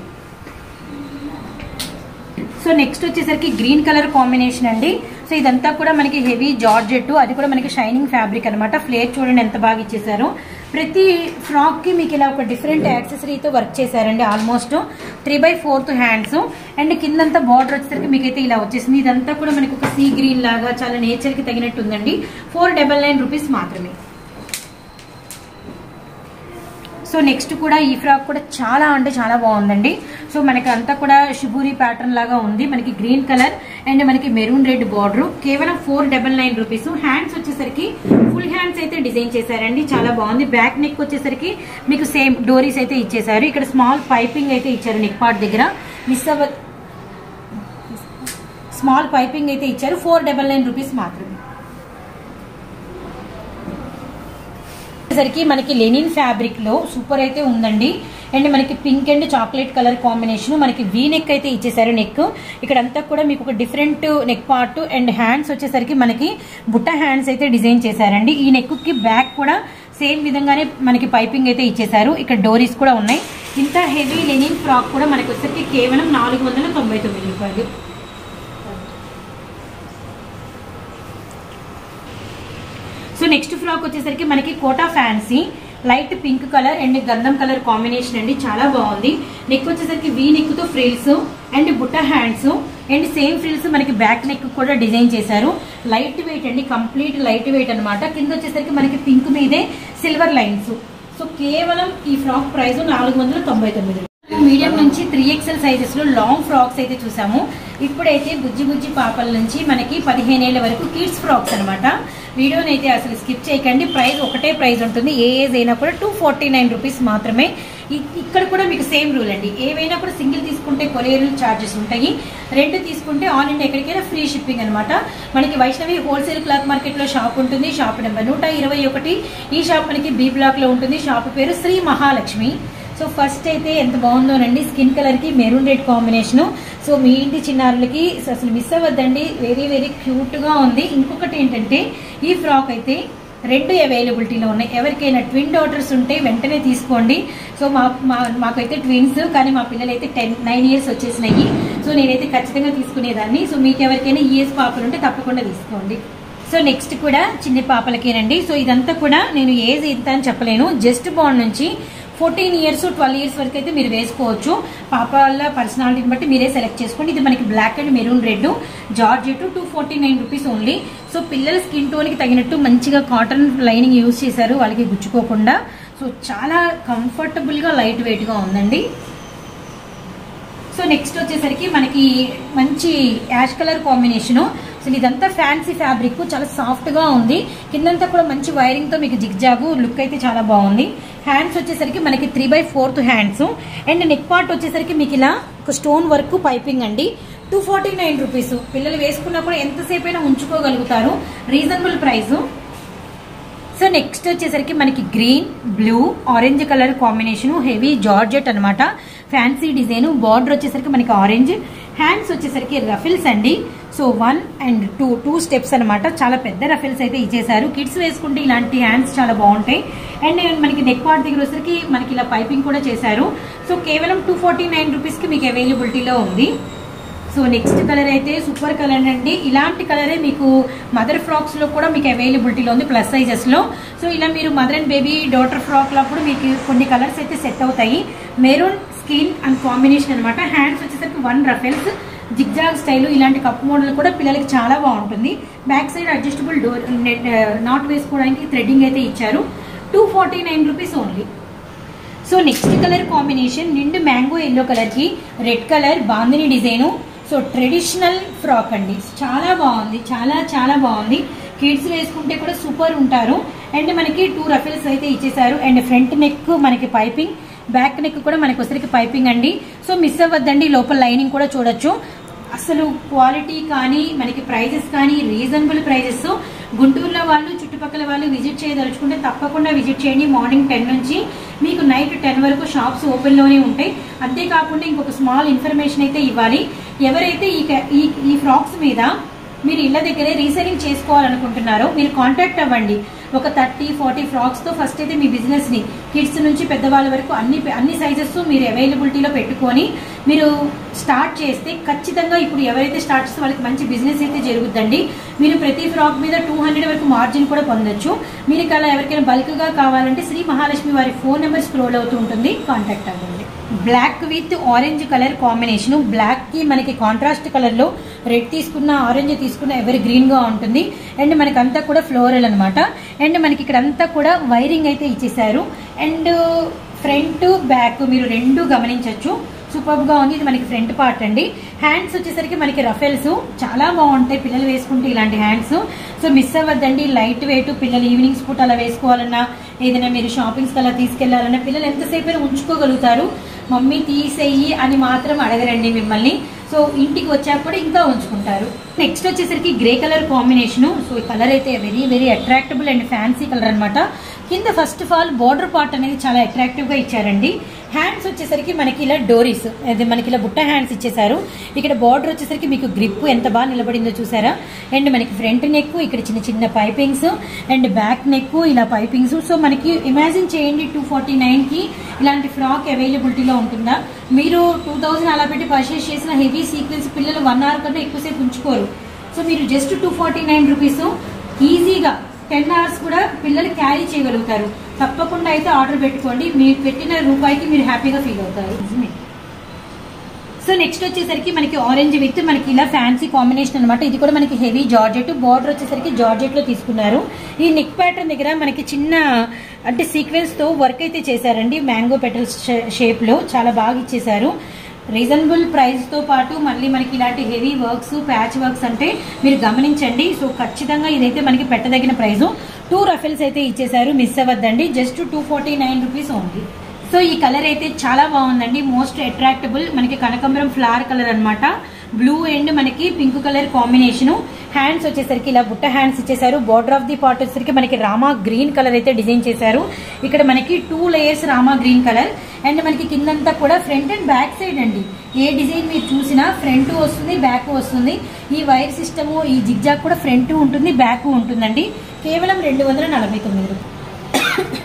సో నెక్స్ట్ వచ్చేసరికి గ్రీన్ కలర్ కాంబినేషన్ అండి సో ఇదంతా కూడా మనకి హెవీ జార్జెట్ అది కూడా మనకి షైనింగ్ ఫ్యాబ్రిక్ అనమాట ఫ్లేర్ చూడండి ఎంత బాగా ఇచ్చేసారు ప్రతి ఫ్రాక్ కి మీకు ఇలా ఒక డిఫరెంట్ యాక్సెసరీతో వర్క్ చేశారండి almost three by fourth hands and కిందంతా బార్డర్ వచ్చేసరికి మీకైతే ఇలా వచ్చేసింది ఇదంతా కూడా మనకి ఒక సీ గ్రీన్ లాగా చాలా నేచర్ కి తగినట్టు ఉందండి ఫోర్ డబల్ నైన్ రూపీస్ మాత్రమే సో నెక్స్ట్ కూడా ఈ ఫ్రాక్ కూడా చాలా అంటే చాలా బాగుందండి సో మనకి అంతా కూడా షిబూరి ప్యాటర్న్ లాగా ఉంది మనకి గ్రీన్ కలర్ అండ్ మనకి మెరూన్ రెడ్ బార్డర్ కేవలం four double nine rupees hands వచ్చేసరికి ఫుల్ హ్యాండ్స్ అయితే డిజైన్ చేశారండి చాలా బాగుంది బ్యాక్ నెక్ వచ్చేసరికి మీకు సేమ్ డోరీస్ అయితే ఇచ్చేసారు ఇక్కడ స్మాల్ పైపింగ్ అయితే ఇచ్చారు నెక్ పార్ట్ దగ్గర మిస్ అవ్వ స్మాల్ పైపింగ్ అయితే ఇచ్చారు ఫోర్ డబల్ నైన్ రూపీస్ మాత్రమే వచ్చేసరికి మనకి లెనిన్ ఫ్యాబ్రిక్ లో సూపర్ అయితే ఉందండి అండ్ మనకి pink and chocolate colour combination మనకి వీ నెక్ అయితే ఇచ్చేసారు నెక్ ఇక్కడ అంతా కూడా మీకు ఒక different neck part and hands వచ్చేసరికి మనకి బుట్ట హ్యాండ్స్ అయితే డిజైన్ చేశారండి ఈ నెక్ కి బ్యాక్ కూడా సేమ్ విధంగానే మనకి పైపింగ్ అయితే ఇచ్చేసారు ఇక్కడ డోరీస్ కూడా ఉన్నాయి ఇంత హెవీ లెనిన్ ఫ్రాక్ కూడా మనకి వచ్చేసరికి కేవలం నాలుగు వందల తొంభై తొమ్మిది రూపాయలు సో నెక్స్ట్ ఫ్రాక్ వచ్చేసరికి మనకి Kota fancy light pink colour and గంధం కలర్ కాంబినేషన్ అండి చాలా బాగుంది నెక్ వచ్చేసరికి వీ నెక్ తో ఫ్రిల్స్ అండ్ బుట్ట హ్యాండ్స్ అండ్ సేమ్ ఫ్రిల్స్ మనకి బ్యాక్ నెక్ కూడా డిజైన్ చేశారు లైట్ వెయిట్ అండి కంప్లీట్ లైట్ వెయిట్ అనమాట కింద వచ్చేసరికి మనకి పింక్ మీదే సిల్వర్ లైన్స్ సో కేవలం ఈ ఫ్రాక్ ప్రైస్ నాలుగు వందల తొంభై తొమ్మిది మీడియం నుంచి త్రీ ఎక్స్ఎల్ సైజెస్ లో లాంగ్ ఫ్రాక్స్ అయితే చూసాము ఇప్పుడైతే బుజ్జి బుజ్జి పాపల నుంచి మనకి పదిహేను ఏళ్ళ వరకు కిడ్స్ ఫ్రాక్స్ అనమాట వీడియోని అయితే అసలు స్కిప్ చేయకండి ప్రైస్ ఒకటే ప్రైస్ ఉంటుంది ఏ ఏజ్ అయినా కూడా టూ ఫార్టీ నైన్ రూపీస్ మాత్రమే ఇ- ఇక్కడ కూడా మీకు సేమ్ రూల్ అండి ఏవైనా కూడా సింగిల్ తీసుకుంటే కొరియర్ ఛార్జెస్ ఉంటాయి రెండు తీసుకుంటే ఆల్ ఇండియా ఎక్కడికైనా ఫ్రీ షిప్పింగ్ అనమాట మనకి వైష్ణవి హోల్సేల్ క్లాత్ మార్కెట్ లో షాప్ ఉంటుంది షాప్ నెంబర్ నూట ఇరవై ఒకటి ఈ షాప్ మనకి బి బ్లాక్ లో ఉంటుంది షాప్ పేరు శ్రీ మహాలక్ష్మి సో ఫస్ట్ అయితే ఎంత బాగుందోనండి స్కిన్ కలర్ కి మెరూన్ రెడ్ కాంబినేషన్ సో మీ ఇంటి చిన్నారులకి అసలు మిస్ అవ్వద్దండి వెరీ వెరీ క్యూట్ గా ఉంది ఇంకొకటి ఏంటంటే ఈ ఫ్రాక్ అయితే రెండు అవైలబిలిటీలో ఉన్నాయి ఎవరికైనా ట్విన్ డాటర్స్ ఉంటే వెంటనే తీసుకోండి సో మా మా- మాకైతే ట్విన్స్ కానీ మా పిల్లలు అయితే టెన్ నైన్ ఇయర్స్ వచ్చేసినాయి సో నేనైతే ఖచ్చితంగా తీసుకునేదాన్ని సో మీకు ఎవరికైనా ఇయర్స్ పాపలు ఉంటే తప్పకుండా తీసుకోండి సో నెక్స్ట్ కూడా చిన్న పాపలకేనండి సో ఇదంతా కూడా నేను ఏజ్ ఎంత అని చెప్పలేను జస్ట్ బాండ్ నుంచి ఫోర్టీన్ ఇయర్స్ ట్వెల్వ్ ఇయర్స్ వరకు అయితే మీరు వేసుకోవచ్చు పాపాల పర్సనాలిటీని బట్టి మీరే సెలెక్ట్ చేసుకోండి ఇది మనకి black and maroon red georgette two forty nine rupees only so పిల్లల స్కిన్ టోన్కి తగినట్టు మంచిగా కాటన్ లైనింగ్ యూజ్ చేశారు వాళ్ళకి గుచ్చుకోకుండా సో చాలా కంఫర్టబుల్గా లైట్ వెయిట్గా ఉందండి సో నెక్స్ట్ వచ్చేసరికి మనకి మంచి యాష్ కలర్ కాంబినేషను అసలు ఇదంతా ఫ్యాన్సీ ఫ్యాబ్రిక్ చాలా సాఫ్ట్ గా ఉంది కిందంతా కూడా మంచి వైరింగ్ తో మీకు జిగ్జాగు లుక్ అయితే చాలా బాగుంది హ్యాండ్స్ వచ్చేసరికి మనకి three by fourth hands and neck part వచ్చేసరికి మీకు ఇలా ఒక స్టోన్ వర్క్ పైపింగ్ అండి టూ ఫార్టీ నైన్ రూపీస్ పిల్లలు వేసుకున్నా కూడా ఎంతసేపు అయినా ఉంచుకోగలుగుతారు రీజనబుల్ ప్రైస్ సో నెక్స్ట్ వచ్చేసరికి మనకి green blue orange colour combination heavy georgette అన్నమాట ఫ్యాన్సీ డిజైన్ బార్డర్ వచ్చేసరికి మనకి ఆరెంజ్ హ్యాండ్స్ వచ్చేసరికి రఫిల్స్ అండి so one and two two steps అన్నమాట చాలా పెద్ద రఫిల్స్ అయితే ఇచ్చేసారు కిడ్స్ వేసుకుంటే ఇలాంటి హ్యాండ్స్ చాలా బాగుంటాయి అండ్ మనకి నెక్ పార్ట్ దగ్గర వచ్చేసరికి మనకి ఇలా పైపింగ్ కూడా చేశారు సో కేవలం టూ ఫార్టీ నైన్ రూపీస్కి మీకు అవైలబిలిటీలో ఉంది సో నెక్స్ట్ కలర్ అయితే సూపర్ కలర్ అండి ఇలాంటి కలరే మీకు మదర్ ఫ్రాక్స్ లో కూడా మీకు అవైలబిలిటీలో ఉంది ప్లస్ సైజెస్ లో సో ఇలా మీరు mother and baby daughter frock లో కూడా మీకు కొన్ని కలర్స్ అయితే సెట్ అవుతాయి మెరూన్ స్కిన్ అండ్ కాంబినేషన్ అనమాట హ్యాండ్స్ వచ్చేసరికి వన్ రఫెల్స్ జిగ్జాగ్ స్టైల్ ఇలాంటి కప్ మోడల్ కూడా పిల్లలకి చాలా బాగుంటుంది బ్యాక్ సైడ్ అడ్జస్టబుల్ డోర్ నాట్ వేసుకోవడానికి థ్రెడ్డింగ్ అయితే ఇచ్చారు two forty nine rupees only so next colour combination నిండు మ్యాంగో ఎల్లో కలర్ కి red colour bandhani design so traditional frock అండి చాలా బాగుంది చాలా చాలా బాగుంది కిడ్స్ వేసుకుంటే కూడా సూపర్ ఉంటారు అండ్ మనకి టూ రఫెల్స్ అయితే ఇచ్చేసారు అండ్ ఫ్రంట్ నెక్ మనకి పైపింగ్ బ్యాక్ నెక్ కూడా మనకి వచ్చరికి పైపింగ్ అండి సో మిస్ అవ్వద్దండి లోపల లైనింగ్ కూడా చూడొచ్చు అసలు క్వాలిటీ కానీ మనకి ప్రైజెస్ కానీ రీజనబుల్ ప్రైజెస్ గుంటూరులో వాళ్ళు చుట్టుపక్కల వాళ్ళు విజిట్ చేయదలుచుకుంటే తప్పకుండా విజిట్ చేయండి మార్నింగ్ టెన్ నుంచి మీకు నైట్ టెన్ వరకు షాప్స్ ఓపెన్లోనే ఉంటాయి అంతేకాకుండా ఇంకొక స్మాల్ ఇన్ఫర్మేషన్ అయితే ఇవ్వాలి ఎవరైతే ఈ క- ఈ ఈ ఫ్రాక్స్ మీద మీరు ఇళ్ళ దగ్గరే రీసెలింగ్ చేసుకోవాలనుకుంటున్నారో మీరు కాంటాక్ట్ అవ్వండి ఒక థర్టీ ఫార్టీ ఫ్రాక్స్ తో ఫస్ట్ అయితే మీ బిజినెస్ ని కిడ్స్ నుంచి పెద్దవాళ్ళ వరకు అన్ని అన్ని సైజెస్ మీరు అవైలబిలిటీలో పెట్టుకొని మీరు స్టార్ట్ చేస్తే ఖచ్చితంగా ఇప్పుడు ఎవరైతే స్టార్ట్ చేస్తే వాళ్ళకి మంచి బిజినెస్ అయితే జరుగుద్దండి మీరు ప్రతి ఫ్రాక్ మీద టూ హండ్రెడ్ వరకు మార్జిన్ కూడా పొందొచ్చు మీరు అలా ఎవరికైనా బల్క్ గా కావాలంటే శ్రీ మహాలక్ష్మి వారి ఫోన్ నెంబర్ స్క్రోల్ అవుతూ ఉంటుంది కాంటాక్ట్ అవ్వండి black with orange colour combination black కి మనకి కాంట్రాస్ట్ కలర్ లో రెడ్ తీసుకున్న ఆరెంజ్ తీసుకున్న ఎవరి గ్రీన్ గా ఉంటుంది అండ్ మనకి అంతా కూడా ఫ్లోరల్ అన్నమాట అండ్ మనకి ఇక్కడ అంతా కూడా వైరింగ్ అయితే ఇచ్చేసారు అండ్ ఫ్రంట్ బ్యాక్ మీరు రెండు గమనించవచ్చు సూపర్ గా ఉంది ఇది మనకి ఫ్రంట్ పార్ట్ అండి హ్యాండ్స్ వచ్చేసరికి మనకి రఫెల్స్ చాలా బాగుంటాయి పిల్లలు వేసుకుంటే ఇలాంటి హ్యాండ్స్ సో మిస్ అవ్వద్దండి లైట్ వెయిట్ పిల్లలు ఈవినింగ్స్ పూట అలా వేసుకోవాలన్నా ఏదైనా మీరు షాపింగ్స్కి అలా తీసుకెళ్లాలన్నా పిల్లలు ఎంతసేపు అయినా ఉంచుకోగలుగుతారు మమ్మీ తీసేయి అని మాత్రం అడగరండి మిమ్మల్ని సో ఇంటికి వచ్చాక కూడా ఇంకా ఉంచుకుంటారు నెక్స్ట్ వచ్చేసరికి గ్రే కలర్ కాంబినేషన్ సో ఈ కలర్ అయితే very very attractable and fancy colour అన్నమాట కింద first of all border part అనేది చాలా అట్రాక్టివ్ గా ఇచ్చారండి హ్యాండ్స్ వచ్చేసరికి మనకి ఇలా డోరీస్ అది మనకి ఇలా బుట్ట హ్యాండ్స్ ఇచ్చేసారు ఇక్కడ బార్డర్ వచ్చేసరికి మీకు గ్రిప్ ఎంత బాగా నిలబడిందో చూసారా అండ్ మనకి ఫ్రంట్ నెక్ ఇక్కడ చిన్న చిన్న పైపింగ్స్ అండ్ బ్యాక్ నెక్ ఇలా పైపింగ్స్ సో మనకి ఇమాజిన్ చేయండి టూ ఫార్టీ కి ఇలాంటి ఫ్రాక్ అవైలబిలిటీలో ఉంటుందా మీరు టూ థౌజండ్ అలా పెట్టి పర్చేస్ చేసిన హెవీ సీక్వెన్స్ పిల్లలు వన్ అవర్ కంటే ఎక్కువసేపు ఉంచుకోరు సో మీరు just two forty nine rupees ఈజీగా టెన్ అవర్స్ కూడా పిల్లలు క్యారీ చేయగలుగుతారు తప్పకుండా అయితే ఆర్డర్ పెట్టుకోండి మీరు పెట్టిన రూపాయికి మీరు హ్యాపీగా ఫీల్ అవుతారు సో నెక్స్ట్ వచ్చేసరికి మనకి ఆరెంజ్ విత్ మనకి ఇలా ఫ్యాన్సీ కాంబినేషన్ అనమాట ఇది కూడా మనకి హెవీ జార్జెట్ బార్డర్ వచ్చేసరికి జార్జెట్ లో తీసుకున్నారు ఈ నెక్ ప్యాటర్న్ దగ్గర మనకి చిన్న అంటే సీక్వెన్స్ తో వర్క్ అయితే చేశారండి మ్యాంగో పెటల్స్ షేప్ లో చాలా బాగా ఇచ్చేసారు రీజనబుల్ ప్రైస్ తో పాటు మళ్ళీ మనకి ఇలాంటి హెవీ వర్క్స్ ప్యాచ్ వర్క్స్ అంటే మీరు గమనించండి సో ఖచ్చితంగా ఇదైతే మనకి పెట్టదగిన ప్రైస్ టూ రఫెల్స్ అయితే ఇచ్చేసారు మిస్ అవ్వద్దండి just two forty nine rupees only so ఈ కలర్ అయితే చాలా బాగుందండి మోస్ట్ అట్రాక్టబుల్ మనకి కనకంబరం ఫ్లవర్ కలర్ అన్నమాట బ్లూ అండ్ మనకి పింక్ కలర్ కాంబినేషన్ హ్యాండ్స్ వచ్చేసరికి ఇలా బుట్ట హ్యాండ్స్ ఇచ్చేసారు బార్డర్ ఆఫ్ ది పార్ట్ వచ్చేసరికి మనకి రామా గ్రీన్ కలర్ అయితే డిజైన్ చేశారు ఇక్కడ మనకి two layers Rama green colour and మనకి కిందంతా కూడా ఫ్రంట్ అండ్ బ్యాక్ సైడ్ అండి ఏ డిజైన్ మీరు చూసినా ఫ్రంట్ వస్తుంది బ్యాక్ వస్తుంది ఈ వైర్ సిస్టమ్ ఈ జిగ్జాగ్ కూడా ఫ్రంట్ ఉంటుంది బ్యాక్ ఉంటుందండి కేవలం రెండు వందల నలభై తొమ్మిది రూపాయలు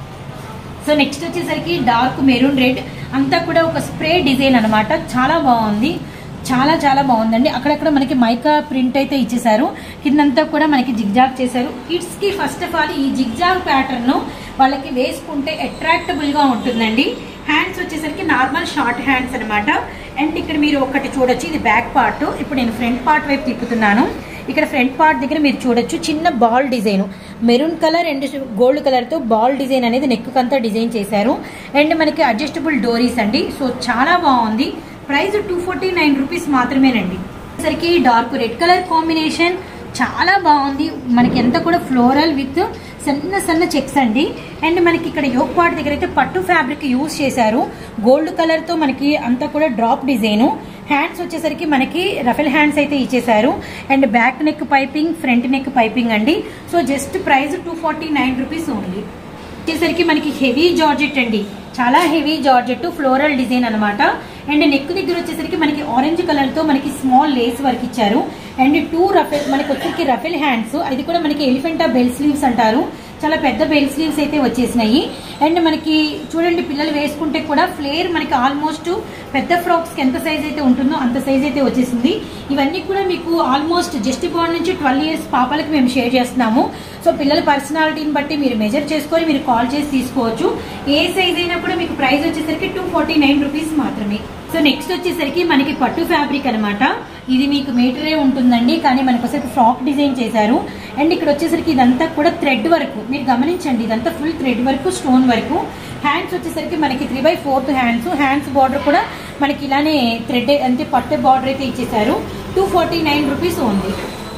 సో నెక్స్ట్ వచ్చేసరికి డార్క్ మెరూన్ రెడ్ అంతా కూడా ఒక స్ప్రే డిజైన్ అన్నమాట చాలా బాగుంది చాలా చాలా బాగుందండి అక్కడక్కడ మనకి మైకా ప్రింట్ అయితే ఇచ్చేసారు కిందంతా కూడా మనకి జిగ్జాగ్ చేశారు కిడ్స్ కి ఫస్ట్ ఆఫ్ ఆల్ ఈ జిగ్జాగ్ ప్యాటర్న్ వాళ్ళకి వేసుకుంటే అట్రాక్టబుల్ గా ఉంటుందండి హ్యాండ్స్ వచ్చేసరికి నార్మల్ షార్ట్ హ్యాండ్స్ అన్నమాట అండ్ ఇక్కడ మీరు ఒకటి చూడొచ్చు ఇది బ్యాక్ పార్ట్ ఇప్పుడు నేను ఫ్రంట్ పార్ట్ వైపు తిప్పుతున్నాను ఇక్కడ ఫ్రంట్ పార్ట్ దగ్గర మీరు చూడొచ్చు చిన్న ball design maroon colour and gold colour తో బాల్ డిజైన్ అనేది నెక్ అంతా డిజైన్ చేశారు అండ్ మనకి అడ్జస్టబుల్ డోరీస్ అండి సో చాలా బాగుంది price two forty nine rupees మాత్రమేనండి సరికి డార్క్ రెడ్ కలర్ కాంబినేషన్ చాలా బాగుంది మనకి ఎంత కూడా ఫ్లోరల్ విత్ సన్న సన్న చెక్స్ అండి అండ్ మనకి ఇక్కడ యోగ్ పార్ట్ దగ్గర అయితే పట్టు ఫ్యాబ్రిక్ యూజ్ చేశారు గోల్డ్ కలర్ తో మనకి అంతా కూడా డ్రాప్ డిజైన్ హ్యాండ్స్ వచ్చేసరికి మనకి రఫెల్ హ్యాండ్స్ అయితే ఇచ్చేసారు and back neck piping front neck piping అండి so just price two forty nine rupees only వచ్చేసరికి మనకి హెవీ జార్జెట్ అండి చాలా హెవీ జార్జెట్ ఫ్లోరల్ డిజైన్ అన్నమాట అండ్ నెక్ దగ్గర వచ్చేసరికి మనకి ఆరెంజ్ కలర్ తో మనకి స్మాల్ లేస్ వర్క్ ఇచ్చారు అండ్ టూ రఫెల్ మనకి వచ్చేసరికి రఫెల్ హ్యాండ్స్ అది కూడా మనకి ఎలిఫెంటా బెల్ స్లీవ్స్ అంటారు చాలా పెద్ద బెల్ స్లీవ్స్ అయితే వచ్చేసినాయి అండ్ మనకి చూడండి పిల్లలు వేసుకుంటే కూడా ఫ్లేర్ మనకి ఆల్మోస్ట్ పెద్ద ఫ్రాక్స్ కి ఎంత సైజ్ అయితే ఉంటుందో అంత సైజ్ అయితే వచ్చేసింది ఇవన్నీ కూడా మీకు ఆల్మోస్ట్ జస్ట్ బాండ్ నుంచి ట్వెల్వ్ ఇయర్స్ పాపలకి మేము షేర్ చేస్తున్నాము సో పిల్లల పర్సనాలిటీని బట్టి మీరు మెజర్ చేసుకొని మీరు కాల్ చేసి తీసుకోవచ్చు ఏ సైజ్ అయినా కూడా మీకు ప్రైస్ వచ్చేసరికి టూ ఫార్టీ నైన్ రూపీస్ మాత్రమే సో నెక్స్ట్ వచ్చేసరికి మనకి పట్టు ఫ్యాబ్రిక్ అనమాట ఇది మీకు మీటరే ఉంటుందండి కానీ మనకు వచ్చేసరికి ఫ్రాక్ డిజైన్ చేశారు అండ్ ఇక్కడ వచ్చేసరికి ఇదంతా కూడా థ్రెడ్ వరకు మీరు గమనించండి ఇదంతా ఫుల్ థ్రెడ్ వరకు స్టోన్ వరకు హ్యాండ్స్ వచ్చేసరికి మనకి three by fourth hands hands border కూడా మనకి ఇలానే థ్రెడ్ అంటే పట్టు బార్డర్ అయితే ఇచ్చేసారు two forty nine rupees only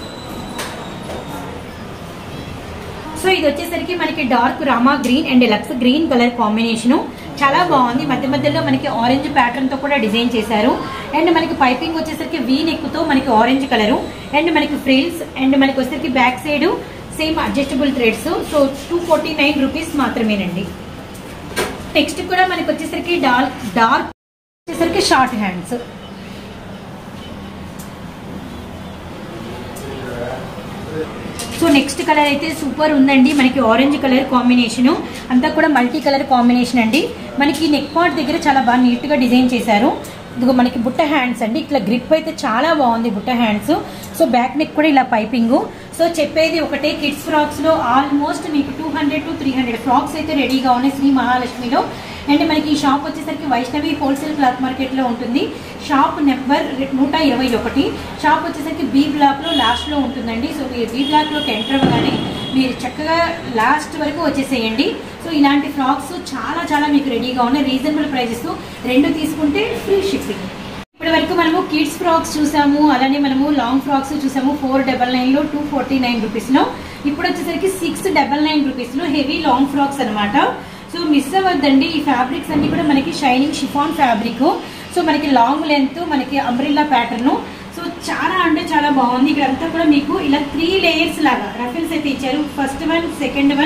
so ఇది వచ్చేసరికి మనకి dark Rama green and lux green colour combination చాలా బాగుంది మధ్య మధ్యలో మనకి ఆరెంజ్ ప్యాటర్న్ తో కూడా డిజైన్ చేశారు అండ్ మనకి పైపింగ్ వచ్చేసరికి వీ నెక్ తో మనకి ఆరెంజ్ కలర్ అండ్ మనకి ఫ్రిల్స్ అండ్ మనకి వచ్చేసరికి back side same adjustable threads so two forty nine rupees మాత్రమేనండి నెక్స్ట్ కూడా మనకి వచ్చేసరికి డార్క్ డార్క్ వచ్చేసరికి short hands so next colour అయితే సూపర్ ఉందండి మనకి ఆరెంజ్ కలర్ కాంబినేషన్ అంతా కూడా మల్టీ కలర్ కాంబినేషన్ అండి మనకి నెక్ పార్ట్ దగ్గర చాలా బాగా నీట్ గా డిజైన్ చేశారు ఇదిగో మనకి బుట్ట హ్యాండ్స్ అండి ఇట్లా గ్రిప్ అయితే చాలా బాగుంది బుట్ట హ్యాండ్స్ సో బ్యాక్ నెక్ కూడా ఇలా పైపింగ్ సో చెప్పేది ఒకటే కిడ్స్ ఫ్రాక్స్ లో ఆల్మోస్ట్ మీకు two hundred to three hundred frocks అయితే రెడీగా ఉన్నాయి శ్రీ మహాలక్ష్మిలో అండ్ మనకి ఈ షాప్ వచ్చేసరికి వైష్ణవి హోల్సేల్ క్లాత్ మార్కెట్ లో ఉంటుంది షాప్ నెంబర్ నూట ఇరవై ఒకటి షాప్ వచ్చేసరికి బి బ్లాక్ లో లాస్ట్ లో ఉంటుందండి సో మీరు బి బ్లాక్ లోకి ఎంటర్ అవ్వగానే మీరు చక్కగా లాస్ట్ వరకు వచ్చేసేయండి సో ఇలాంటి ఫ్రాక్స్ చాలా చాలా మీకు రెడీగా ఉన్నాయి రీజనబుల్ ప్రైజెస్ రెండు తీసుకుంటే ఫ్రీ షిప్పింగ్ ఇప్పటి వరకు మనము కిడ్స్ ఫ్రాక్స్ చూసాము అలానే మనము లాంగ్ ఫ్రాక్స్ చూసాము ఫోర్ డబల్ నైన్ లో టూ ఫార్టీ నైన్ రూపీస్ లో ఇప్పుడు వచ్చేసరికి సిక్స్ డబల్ నైన్ రూపీస్ లో హెవీ లాంగ్ ఫ్రాక్స్ అనమాట సో మిస్ అవ్వద్దండి ఈ ఫ్యాబ్రిక్స్ అన్ని కూడా మనకి షైనింగ్ షిఫాన్ ఫ్యాబ్రిక్ సో మనకి లాంగ్ లెంత్ మనకి అంబ్రిల్లా ప్యాటర్న్ సో చాలా అంటే చాలా బాగుంది ఇక్కడ అంతా కూడా మీకు ఇలా త్రీ లేయర్స్ లాగా రఫిల్స్ అయితే ఇచ్చారు first one second one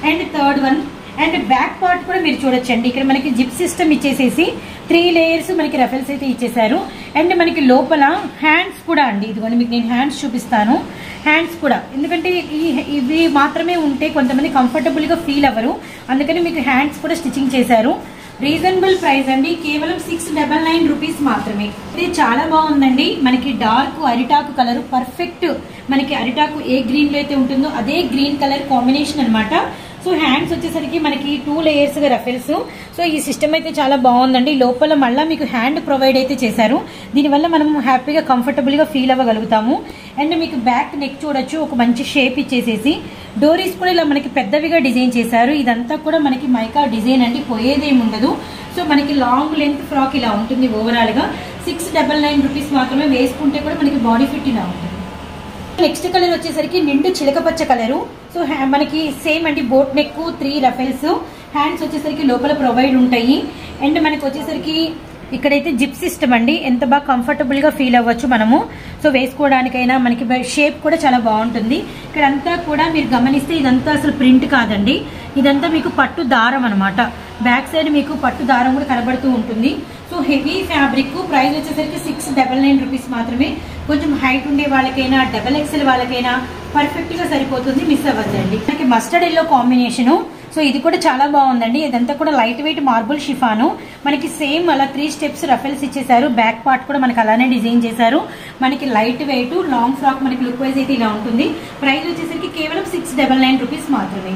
and third one and back part కూడా మీరు చూడొచ్చండి ఇక్కడ మనకి జిప్ సిస్టమ్ ఇచ్చేసేసి త్రీ లేయర్స్ మనకి రఫెల్స్ అయితే ఇచ్చేసారు అండ్ మనకి లోపల హ్యాండ్స్ కూడా అండి ఇదిగోండి మీకు నేను హ్యాండ్స్ చూపిస్తాను హ్యాండ్స్ కూడా ఎందుకంటే ఈ ఇవి మాత్రమే ఉంటే కొంతమంది కంఫర్టబుల్గా ఫీల్ అవ్వరు అందుకని మీకు హ్యాండ్స్ కూడా స్టిచ్చింగ్ చేశారు రీజనబుల్ ప్రైస్ అండి కేవలం సిక్స్ డబల్ నైన్ రూపీస్ మాత్రమే ఇది చాలా బాగుందండి మనకి డార్క్ అరిటాకు కలర్ పర్ఫెక్ట్ మనకి అరిటాకు ఏ గ్రీన్ లో అయితే ఉంటుందో అదే గ్రీన్ కలర్ కాంబినేషన్ అన్నమాట సో హ్యాండ్స్ వచ్చేసరికి మనకి టూ లేయర్స్ గా రఫెల్స్ సో ఈ సిస్టమ్ అయితే చాలా బాగుందండి లోపల మళ్ళీ మీకు హ్యాండ్ ప్రొవైడ్ అయితే చేశారు దీనివల్ల మనం హ్యాపీగా కంఫర్టబుల్ గా ఫీల్ అవ్వగలుగుతాము అండ్ మీకు బ్యాక్ నెక్ చూడొచ్చు ఒక మంచి షేప్ ఇచ్చేసేసి డోరీస్ కూడా ఇలా మనకి పెద్దవిగా డిజైన్ చేశారు ఇదంతా కూడా మనకి మైకా డిజైన్ అండి పోయేదేమి ఉండదు సో మనకి లాంగ్ లెంత్ ఫ్రాక్ ఇలా ఉంటుంది ఓవరాల్ గా సిక్స్ డబల్ నైన్ రూపీస్ మాత్రమే వేసుకుంటే కూడా మనకి బాడీ ఫిట్ ఇలా ఉంటుంది నెక్స్ట్ కలర్ వచ్చేసరికి నిండు చిలకపచ్చ కలరు సో హ్యా- మనకి సేమ్ అండి boat neck three ruffles hands వచ్చేసరికి లోపల ప్రొవైడ్ ఉంటాయి అండ్ మనకి వచ్చేసరికి ఇక్కడైతే జిప్ సిస్టమ్ అండి ఎంత బాగా కంఫర్టబుల్ గా ఫీల్ అవ్వచ్చు మనము సో వేసుకోవడానికైనా మనకి షేప్ కూడా చాలా బాగుంటుంది ఇక్కడ అంతా కూడా మీరు గమనిస్తే ఇదంతా అసలు ప్రింట్ కాదండి ఇదంతా మీకు పట్టు దారం అనమాట బ్యాక్ సైడ్ మీకు పట్టు దారం కూడా కనబడుతూ ఉంటుంది సో హెవీ ఫ్యాబ్రిక్ ప్రైస్ వచ్చేసరికి సిక్స్ డబల్ నైన్ రూపీస్ మాత్రమే కొంచెం హైట్ ఉండే వాళ్ళకైనా డబల్ ఎక్సెల్ వాళ్ళకైనా పర్ఫెక్ట్ గా సరిపోతుంది మిస్ అవ్వద్దండి మనకి మస్టర్డ్ ఎల్లో కాంబినేషన్ సో ఇది కూడా చాలా బాగుందండి ఇదంతా కూడా లైట్ వెయిట్ మార్బుల్ షిఫాను మనకి సేమ్ అలా త్రీ స్టెప్స్ రఫెల్స్ ఇచ్చేసారు బ్యాక్ పార్ట్ కూడా మనకి అలానే డిజైన్ చేశారు మనకి లైట్ వెయిట్ లాంగ్ ఫ్రాక్ మనకి లుక్ వైజ్ అయితే ఇలా ఉంటుంది ప్రైస్ వచ్చేసరికి కేవలం సిక్స్ డబల్ నైన్ రూపీస్ మాత్రమే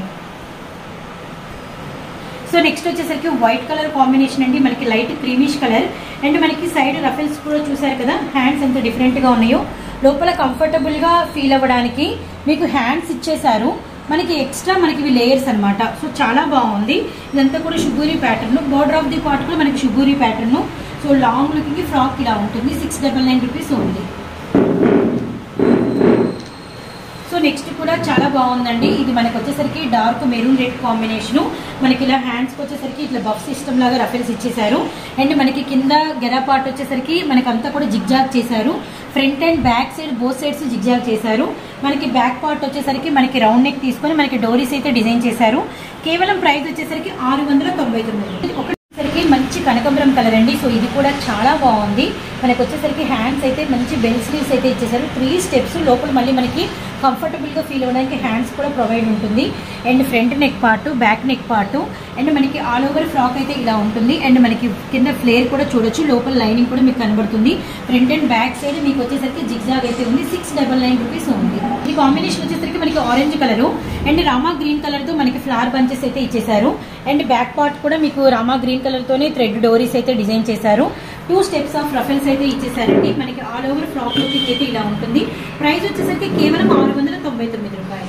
సో నెక్స్ట్ వచ్చేసరికి వైట్ కలర్ కాంబినేషన్ అండి మనకి లైట్ క్రీమిష్ కలర్ అండ్ మనకి సైడ్ రఫెల్స్ కూడా చూసారు కదా హ్యాండ్స్ ఎంత డిఫరెంట్ గా ఉన్నాయో లోపల కంఫర్టబుల్ గా ఫీల్ అవ్వడానికి మీకు హ్యాండ్స్ ఇచ్చేసారు మనకి ఎక్స్ట్రా మనకి ఇవి లేయర్స్ అన్నమాట సో చాలా బాగుంది ఇదంతా కూడా షుగూరి pattern border of the part కూడా మనకి షుగూరి pattern so long looking frock ఇలా ఉంటుంది సిక్స్ డబల్ నైన్ రూపీస్ ఉంది సో నెక్స్ట్ కూడా చాలా బాగుందండి ఇది మనకి వచ్చేసరికి డార్క్ మెరూన్ రెడ్ కాంబినేషన్ మనకి ఇలా హ్యాండ్స్ వచ్చేసరికి ఇట్లా బఫ్ సిస్టమ్ లాగా రఫెల్స్ ఇచ్చేసారు అండ్ మనకి కింద గెరా పార్ట్ వచ్చేసరికి మనకి అంతా కూడా జిగ్జాగ్ చేశారు front and back side both sides zigzag చేశారు మనకి బ్యాక్ పార్ట్ వచ్చేసరికి మనకి రౌండ్ నెక్ తీసుకొని మనకి డోరీస్ అయితే డిజైన్ చేశారు కేవలం ప్రైస్ వచ్చేసరికి ఆరు వందల తొంభై తొమ్మిది ఒకటి మంచి కనకంబరం కలర్ అండి సో ఇది కూడా చాలా బాగుంది మనకి వచ్చేసరికి హ్యాండ్స్ అయితే మంచి బెల్ స్లీవ్స్ అయితే ఇచ్చేసారు త్రీ స్టెప్స్ లోపల మళ్ళీ మనకి కంఫర్టబుల్ గా ఫీల్ అవ్వడానికి హ్యాండ్స్ కూడా ప్రొవైడ్ ఉంటుంది and front neck part back neck part and మనకి ఆల్ ఓవర్ ఫ్రాక్ అయితే ఇలా ఉంటుంది అండ్ మనకి కింద ఫ్లేర్ కూడా చూడొచ్చు లోపల లైనింగ్ కూడా మీకు కనబడుతుంది ఫ్రంట్ అండ్ బ్యాక్ సైడ్ మీకు వచ్చేసరికి జిగ్జాగ్ అయితే ఉంది సిక్స్ డబల్ నైన్ రూపీస్ ఉంది ఈ కాంబినేషన్ వచ్చేసరికి మనకి orange colour and Rama green colour తో మనకి ఫ్లవర్ బంచెస్ అయితే ఇచ్చేసారు అండ్ బ్యాక్ పార్ట్ కూడా మీకు రామా గ్రీన్ కలర్ తోనే థ్రెడ్ డోరీస్ అయితే డిజైన్ చేశారు టూ స్టెప్స్ ఆఫ్ రఫెల్స్ అయితే ఇచ్చేసారండి మనకి ఆల్ ఓవర్ ఫ్రాక్ లుకింగ్ అయితే ఇలా ఉంటుంది ప్రైస్ వచ్చేసరికి కేవలం ఆరు వందల తొంభై తొమ్మిది రూపాయలు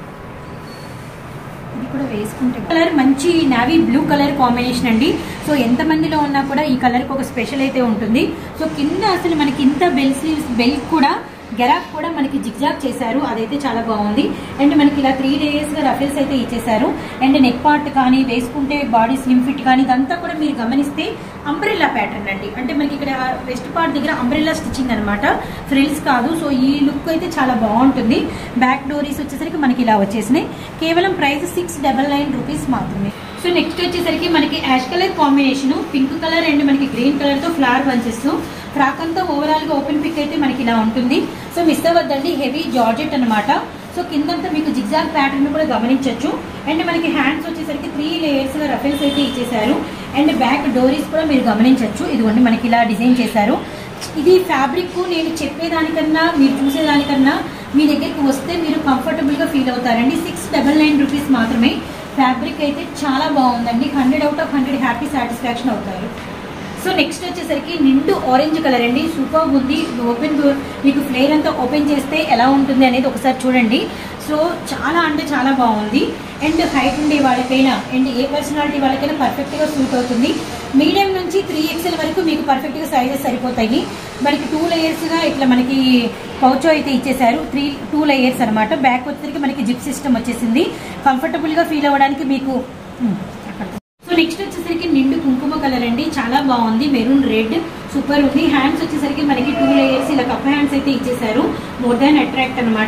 ఇది కూడా వేసుకుంటే కలర్ మంచి నావీ బ్లూ కలర్ కాంబినేషన్ అండి సో ఎంత మందిలో ఉన్నా కూడా ఈ కలర్ కి ఒక స్పెషల్ అయితే ఉంటుంది సో కింద అసలు మనకి ఇంత బెల్ స్లీవ్స్ బెల్ కూడా గెరాక్ కూడా మనకి జిగ్జాగ్ చేశారు అదైతే చాలా బాగుంది అండ్ మనకి ఇలా త్రీ డేస్ గా రఫెల్స్ అయితే ఇచ్చేసారు అండ్ నెక్ పార్ట్ కానీ వేసుకుంటే బాడీ స్లిమ్ ఫిట్ కానీ ఇదంతా కూడా మీరు గమనిస్తే అంబ్రెల్లా ప్యాటర్న్ అండి అంటే మనకి ఇక్కడ వెస్ట్ పార్ట్ దగ్గర అంబ్రెల్లా స్టిచ్చింగ్ అనమాట ఫ్రిల్స్ కాదు సో ఈ లుక్ అయితే చాలా బాగుంటుంది బ్యాక్ డోరీస్ వచ్చేసరికి మనకి ఇలా వచ్చేసినాయి కేవలం price six double nine rupees మాత్రమే సో నెక్స్ట్ వచ్చేసరికి మనకి ash colour combination pink colour and మనకి గ్రీన్ కలర్ తో ఫ్లవర్ బంచెస్ ఫ్రాక్ అంతా ఓవరాల్ గా ఓపెన్ పిక్ అయితే మనకి ఇలా ఉంటుంది సో మిస్ అవ్వద్దండి హెవీ జార్జెట్ అన్నమాట సో కిందంతా మీకు జిగ్జాగ్ ప్యాటర్న్ కూడా గమనించవచ్చు అండ్ మనకి హ్యాండ్స్ వచ్చేసరికి త్రీ లేయర్స్ గా రఫెల్స్ అయితే ఇచ్చేసారు అండ్ బ్యాక్ డోరీస్ కూడా మీరు గమనించవచ్చు ఇదిగోండి మనకి ఇలా డిజైన్ చేశారు ఇది ఫ్యాబ్రిక్ నేను చెప్పేదానికన్నా మీరు చూసేదానికన్నా మీ దగ్గరికి వస్తే మీరు కంఫర్టబుల్ గా ఫీల్ అవుతారండి సిక్స్ డబల్ నైన్ రూపీస్ మాత్రమే ఫ్యాబ్రిక్ అయితే చాలా బాగుందండి hundred out of hundred happy satisfaction అవుతారు సో నెక్స్ట్ వచ్చేసరికి నిండు ఆరెంజ్ కలర్ అండి సూపర్ ఉంది ఓపెన్ మీకు ఫ్లేర్ అంతా ఓపెన్ చేస్తే ఎలా ఉంటుంది అనేది ఒకసారి చూడండి సో చాలా అంటే చాలా బాగుంది అండ్ హైట్ ఉండే వాళ్ళకైనా అండ్ ఏ పర్సనాలిటీ వాళ్ళకైనా పర్ఫెక్ట్గా సూట్ అవుతుంది మీడియం నుంచి త్రీ ఎక్స్ఎల్ వరకు మీకు పర్ఫెక్ట్గా సైజెస్ సరిపోతాయి మనకి టూ లేయర్స్గా ఇట్లా మనకి పౌచో అయితే ఇచ్చేసారు త్రీ టూ లేయర్స్ అనమాట బ్యాక్ వచ్చేసరికి మనకి జిప్ సిస్టమ్ వచ్చేసింది కంఫర్టబుల్గా ఫీల్ అవ్వడానికి మీకు ఉమ్, అక్కడ సో నెక్స్ట్ వచ్చేసరికి నిండు కుంకుమ కలర్ అండి చాలా బాగుంది మెరూన్ రెడ్ సూపర్ ఉంది హ్యాండ్స్ వచ్చేసరికి మనకి టూ లేయర్స్ ఇలా కప్ హ్యాండ్స్ అయితే ఇచ్చేసారు మోర్ దాన్ అట్రాక్ట్ అనమాట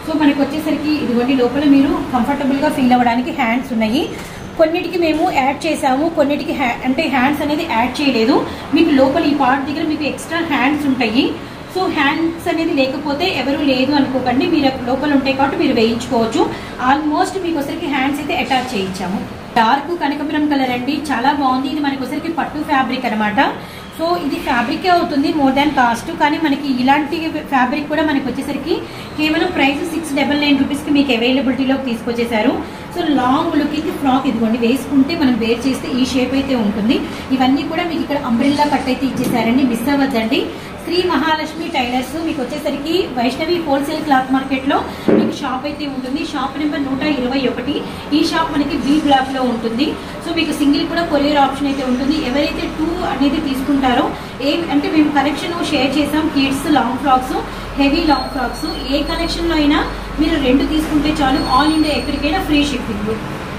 సో మనకి వచ్చేసరికి ఇదిగోండి లోపల మీరు కంఫర్టబుల్గా ఫీల్ అవ్వడానికి హ్యాండ్స్ ఉన్నాయి కొన్నిటికి మేము యాడ్ చేసాము కొన్నిటికి హ్యా అంటే హ్యాండ్స్ అనేది యాడ్ చేయలేదు మీకు లోపల ఈ పార్ట్ దగ్గర మీకు ఎక్స్ట్రా హ్యాండ్స్ ఉంటాయి సో హ్యాండ్స్ అనేది లేకపోతే ఎవరు లేదు అనుకోకండి మీరు లోపల ఉంటాయి కాబట్టి మీరు వేయించుకోవచ్చు ఆల్మోస్ట్ మీకు వచ్చరికి హ్యాండ్స్ అయితే అటాచ్ చేయించాము డార్క్ కనకపురం కలర్ అండి చాలా బాగుంది ఇది మనకి వచ్చరికి పట్టు ఫ్యాబ్రిక్ అనమాట సో ఇది ఫ్యాబ్రికే అవుతుంది మోర్ దాన్ కాస్ట్ కానీ మనకి ఇలాంటి ఫ్యాబ్రిక్ కూడా మనకి వచ్చేసరికి కేవలం ప్రైస్ సిక్స్ డబల్ నైన్ రూపీస్కి మీకు అవైలబిలిటీలోకి తీసుకొచ్చేసారు సో లాంగ్ లుకింగ్ ఫ్రాక్ ఇదిగోండి వేసుకుంటే మనం వేర్ చేస్తే ఈ షేప్ అయితే ఉంటుంది ఇవన్నీ కూడా మీకు ఇక్కడ అంబ్రిల్లా కట్ అయితే ఇచ్చేసారండి మిస్ అవ్వద్దండి శ్రీ మహాలక్ష్మి టైలర్స్ మీకు వచ్చేసరికి వైష్ణవి హోల్సేల్ క్లాత్ మార్కెట్లో మీకు షాప్ అయితే ఉంటుంది షాప్ నెంబర్ నూట ఇరవై ఒకటి ఈ షాప్ మనకి బి బ్లాక్లో ఉంటుంది సో మీకు సింగిల్ కూడా కొరియర్ ఆప్షన్ అయితే ఉంటుంది ఎవరైతే టూ అనేది తీసుకుంటారో ఏ అంటే మేము కలెక్షన్ షేర్ చేసాం kids long frocks heavy long frocks ఏ కలెక్షన్లో అయినా మీరు రెండు తీసుకుంటే చాలు ఆల్ ఇండియా ఎక్కడికైనా free shipping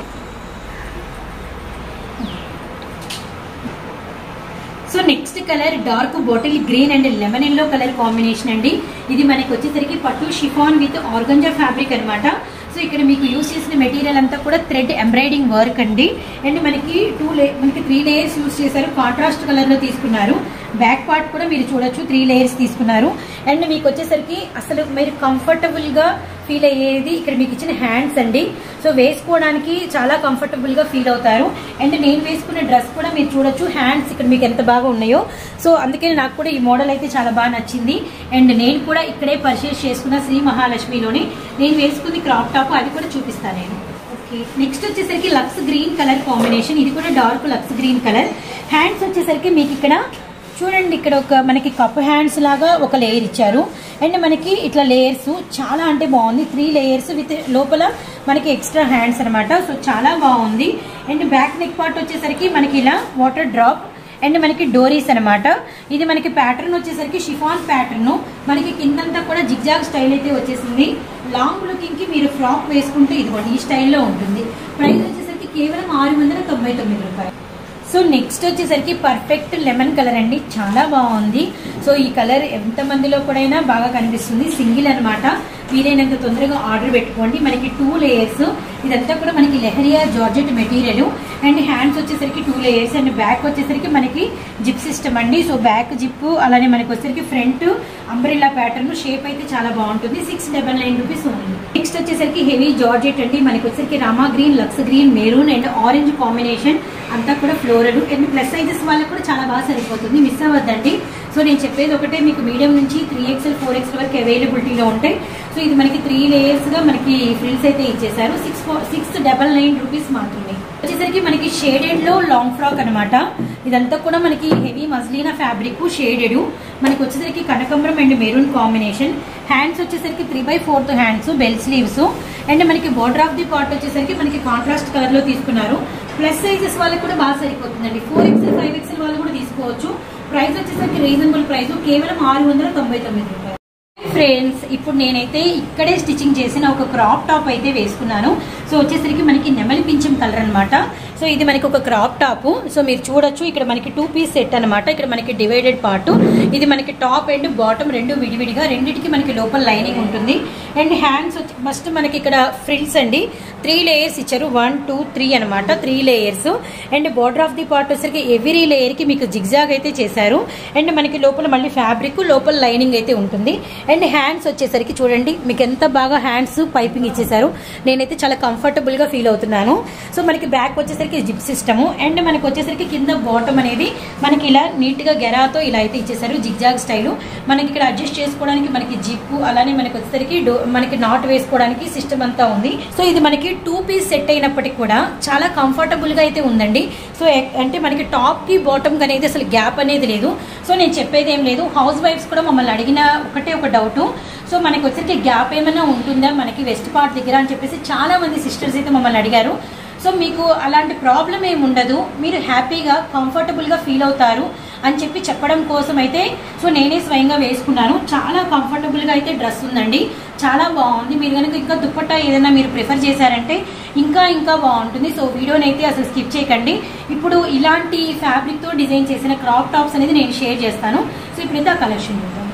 so next colour dark bottle green and lemon yellow colour combination అండి ఇది మనకి వచ్చేసరికి పట్టు షిఫాన్ విత్ ఆర్గంజా ఫ్యాబ్రిక్ అనమాట సో ఇక్కడ మీకు యూస్ చేసిన మెటీరియల్ అంతా కూడా థ్రెడ్ ఎంబ్రాయిడింగ్ వర్క్ అండి అండ్ మనకి టూ లే మనకి త్రీ లేయర్స్ యూస్ చేశారు కాంట్రాస్ట్ కలర్లో తీసుకున్నారు బ్యాక్ పార్ట్ కూడా మీరు చూడొచ్చు త్రీ లేయర్స్ తీసుకున్నారు అండ్ మీకు వచ్చేసరికి అసలు మీరు కంఫర్టబుల్గా ఫీల్ అయ్యేది ఇక్కడ మీకు ఇచ్చిన హ్యాండ్స్ అండి సో వేసుకోవడానికి చాలా కంఫర్టబుల్గా ఫీల్ అవుతారు అండ్ నేను వేసుకున్న డ్రెస్ కూడా మీరు చూడొచ్చు హ్యాండ్స్ ఇక్కడ మీకు ఎంత బాగా ఉన్నాయో సో అందుకే నాకు కూడా ఈ మోడల్ అయితే చాలా బాగా నచ్చింది అండ్ నేను కూడా ఇక్కడే పర్చేస్ చేసుకున్న శ్రీ మహాలక్ష్మిలోని నేను వేసుకుంది క్రాప్ టాప్ అది కూడా చూపిస్తాను నేను ఓకే నెక్స్ట్ వచ్చేసరికి లక్స్ గ్రీన్ కలర్ కాంబినేషన్ ఇది కూడా dark lux green colour hands వచ్చేసరికి మీకు ఇక్కడ చూడండి ఇక్కడ ఒక మనకి కప్ హ్యాండ్స్ లాగా ఒక లేయర్ ఇచ్చారు అండ్ మనకి ఇట్లా లేయర్స్ చాలా అంటే బాగుంది త్రీ లేయర్స్ విత్ లోపల మనకి ఎక్స్ట్రా హ్యాండ్స్ అనమాట సో చాలా బాగుంది అండ్ బ్యాక్ నెక్ పార్ట్ వచ్చేసరికి మనకి ఇలా వాటర్ డ్రాప్ అండ్ మనకి డోరీస్ అనమాట ఇది మనకి ప్యాటర్న్ వచ్చేసరికి షిఫాన్ ప్యాటర్న్ మనకి కిందంతా కూడా జిగ్జాగ్ స్టైల్ అయితే వచ్చేసింది లాంగ్ లుకింగ్ కి మీరు ఫ్రాక్ వేసుకుంటే ఇదిగోండి ఈ స్టైల్లో ఉంటుంది ప్రైస్ వచ్చేసరికి కేవలం ఆరు వందల తొంభై తొమ్మిది రూపాయలు సో నెక్స్ట్ వచ్చేసరికి పర్ఫెక్ట్ లెమన్ కలర్ అండి చాలా బాగుంది సో ఈ కలర్ ఎంత మందిలో కూడా బాగా కనిపిస్తుంది సింగిల్ అనమాట వీలైనంత తొందరగా ఆర్డర్ పెట్టుకోండి మనకి టూ లేయర్స్ ఇదంతా కూడా మనకి leheriya georgette material and hands వచ్చేసరికి టూ లేయర్స్ అండ్ బ్యాక్ వచ్చేసరికి మనకి జిప్ సిస్టమ్ అండి సో బ్యాక్ జిప్ అలానే మనకి వచ్చేసరికి ఫ్రంట్ అంబ్రిల్లా ప్యాటర్న్ షేప్ అయితే చాలా బాగుంటుంది six double nine rupees only next వచ్చేసరికి హెవీ జార్జెట్ అండి మనకి వచ్చేసరికి Rama green lux green maroon and orange combination అంతా కూడా ఫ్లోరల్ అండ్ ప్లస్ సైజెస్ వాళ్ళకి కూడా చాలా బాగా సరిపోతుంది మిస్ అవ్వద్దండి సో నేను చెప్పేది ఒకటే మీకు మీడియం నుంచి త్రీ ఎక్స్ఎల్ ఫోర్ ఎక్స్ఎల్ వరకు అవైలబిలిటీలో ఉంటాయి సో ఇది మనకి త్రీ లేయర్స్గా మనకి ఫ్రిల్స్ అయితే ఇచ్చేసారు six six double nine rupees మాత్రమే వచ్చేసరికి మనకి షేడెడ్ లో లాంగ్ ఫ్రాక్ అనమాట ఇదంతా కూడా మనకి హెవీ మజ్లీనా ఫ్యాబ్రిక్ షేడెడ్ మనకి వచ్చేసరికి కనకంబరం అండ్ మెరూన్ కాంబినేషన్ హ్యాండ్స్ వచ్చేసరికి three by fourth hands bell sleeves and మనకి బోర్డర్ ఆఫ్ ది పార్ట్ వచ్చేసరికి మనకి కాంట్రాస్ట్ కలర్ లో తీసుకున్నారు ప్లస్ సైజెస్ వాళ్ళకి కూడా బాగా సరిపోతుందండి ఫోర్ ఎక్స్ఎల్ ఫైవ్ ఎక్స్ఎల్ వాళ్ళు కూడా తీసుకోవచ్చు ప్రైస్ వచ్చేసరికి రీజనబుల్ ప్రైస్ కేవలం ఆరు వందల తొంభై తొమ్మిది రూపాయలు ఫ్రెండ్స్ ఇప్పుడు నేనైతే ఇక్కడే స్టిచ్చింగ్ చేసిన ఒక క్రాప్ టాప్ అయితే వేసుకున్నాను సో వచ్చేసరికి మనకి నెమలి పింఛం కలర్ అనమాట సో ఇది మనకి ఒక క్రాప్ టాప్ సో మీరు చూడొచ్చు ఇక్కడ మనకి టూ పీస్ సెట్ అనమాట ఇక్కడ మనకి డివైడెడ్ పార్ట్ ఇది మనకి టాప్ అండ్ బాటమ్ రెండు విడివిడిగా రెండింటికి మనకి లోపల లైనింగ్ ఉంటుంది అండ్ హ్యాండ్స్ వచ్చి ఫస్ట్ మనకి ఇక్కడ ఫ్రిల్స్ అండి త్రీ లేయర్స్ ఇచ్చారు వన్ టూ త్రీ అనమాట three layers and border of the part వచ్చేసరికి ఎవ్రీ లేయర్ కి మీకు జిగ్జాగ్ అయితే చేశారు అండ్ మనకి లోపల మళ్ళీ ఫ్యాబ్రిక్ లోపల లైనింగ్ అయితే ఉంటుంది అండ్ హ్యాండ్స్ వచ్చేసరికి చూడండి మీకు ఎంత బాగా హ్యాండ్స్ పైపింగ్ ఇచ్చేసారు నేనైతే చాలా కంఫర్టబుల్ గా ఫీల్ అవుతున్నాను సో మనకి బ్యాక్ వచ్చేసరికి జిప్ సిస్టమ్ అండ్ మనకి వచ్చేసరికి కింద బాటమ్ అనేది మనకి ఇలా నీట్ గా గెరాతో ఇలా అయితే ఇచ్చేసారు జిగ్జాగ్ స్టైల్ మనకి ఇక్కడ అడ్జస్ట్ చేసుకోవడానికి మనకి జిప్ అలానే మనకి వచ్చేసరికి డో మనకి నాట్ వేసుకోవడానికి సిస్టమ్ అంతా ఉంది సో ఇది మనకి టూ పీస్ సెట్ అయినప్పటికీ కూడా చాలా కంఫర్టబుల్ గా అయితే ఉందండి సో ఎక్- అంటే మనకి టాప్ కి బాటమ్ కి అనేది అసలు గ్యాప్ అనేది లేదు సో నేను చెప్పేది ఏం లేదు హౌస్ వైఫ్స్ కూడా మమ్మల్ని అడిగిన ఒకటే ఒక డౌట్ సో మనకి వచ్చరికి గ్యాప్ ఏమైనా ఉంటుందా మనకి వెస్ట్ పార్ట్ దగ్గర అని చెప్పేసి చాలా మంది సిస్టర్స్ అయితే మమ్మల్ని అడిగారు సో మీకు అలాంటి ప్రాబ్లం ఏమి ఉండదు మీరు హ్యాపీగా కంఫర్టబుల్గా ఫీల్ అవుతారు అని చెప్పి చెప్పడం కోసం అయితే సో నేనే స్వయంగా వేసుకున్నాను చాలా కంఫర్టబుల్గా అయితే డ్రెస్ ఉందండి చాలా బాగుంది మీరు కనుక ఇంకా దుప్పట్టా ఏదైనా మీరు ప్రిఫర్ చేశారంటే ఇంకా ఇంకా బాగుంటుంది సో వీడియోని అయితే అసలు స్కిప్ చేయకండి ఇప్పుడు ఇలాంటి ఫ్యాబ్రిక్తో డిజైన్ చేసిన క్రాప్ టాప్స్ అనేది నేను షేర్ చేస్తాను సో ఇప్పుడైతే ఆ కలెక్షన్ చూద్దాం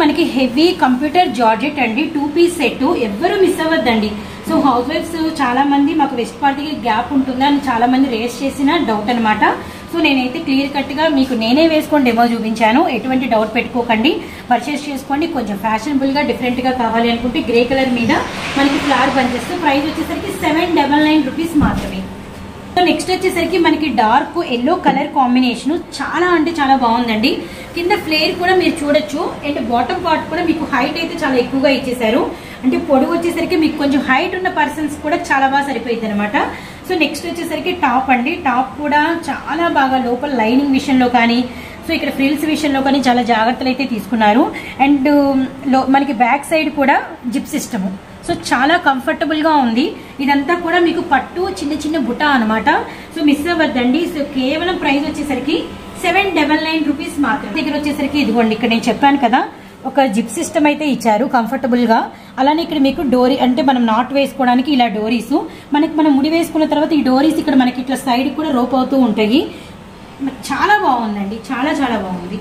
మనకి హెవీ కంప్యూటర్ జార్జెట్ అండి టూ పీస్ సెట్ ఎవ్వరు మిస్ అవ్వద్దండి సో హౌస్ వైఫ్స్ చాలా మంది మాకు వెస్ట్ పార్టీకి గ్యాప్ ఉంటుందా అని చాలా మంది రేస్ చేసిన డౌట్ అనమాట సో నేనైతే క్లియర్ కట్ గా మీకు నేనే వేసుకొని డెమో చూపించాను ఎటువంటి డౌట్ పెట్టుకోకండి పర్చేస్ చేసుకోండి కొంచెం ఫ్యాషనబుల్ గా డిఫరెంట్ గా కావాలి అనుకుంటే గ్రే కలర్ మీద మనకి ఫ్లవర్ బంచెస్ ప్రైస్ వచ్చేసరికి సెవెన్ డబల్ నైన్ రూపీస్ మాత్రమే సో నెక్స్ట్ వచ్చేసరికి మనకి డార్క్ ఎల్లో కలర్ కాంబినేషన్ చాలా అంటే చాలా బాగుందండి కింద ఫ్లేర్ కూడా మీరు చూడొచ్చు అండ్ బాటమ్ పార్ట్ కూడా మీకు హైట్ అయితే చాలా ఎక్కువగా ఇచ్చేసారు అంటే పొడుగు వచ్చేసరికి మీకు కొంచెం హైట్ ఉన్న పర్సన్స్ కూడా చాలా బాగా సరిపోయింది అనమాట సో నెక్స్ట్ వచ్చేసరికి టాప్ అండి టాప్ కూడా చాలా బాగా లోపల లైనింగ్ విషయంలో కానీ సో ఇక్కడ ఫ్రిల్స్ విషయంలో కానీ చాలా జాగ్రత్తలు అయితే తీసుకున్నారు అండ్ లో మనకి బ్యాక్ సైడ్ కూడా జిప్ సిస్టమ్ సో చాలా కంఫర్టబుల్ గా ఉంది ఇదంతా కూడా మీకు పట్టు చిన్న చిన్న బుట్ట అనమాట సో మిస్ అవ్వద్దండి సో కేవలం ప్రైస్ వచ్చేసరికి సెవెన్ డబల్ నైన్ రూపీస్ మాత్రం దగ్గర వచ్చేసరికి ఇదిగోండి ఇక్కడ నేను చెప్పాను కదా ఒక జిప్ సిస్టమ్ అయితే ఇచ్చారు కంఫర్టబుల్ గా అలానే ఇక్కడ మీకు డోరీ అంటే మనం నాట్ వేసుకోవడానికి ఇలా డోరీస్ మనకి మనం ముడి వేసుకున్న తర్వాత ఈ డోరీస్ ఇక్కడ మనకి ఇట్లా సైడ్ కూడా రోప్ అవుతూ ఉంటాయి చాలా బాగుందండి చాలా చాలా బాగుంది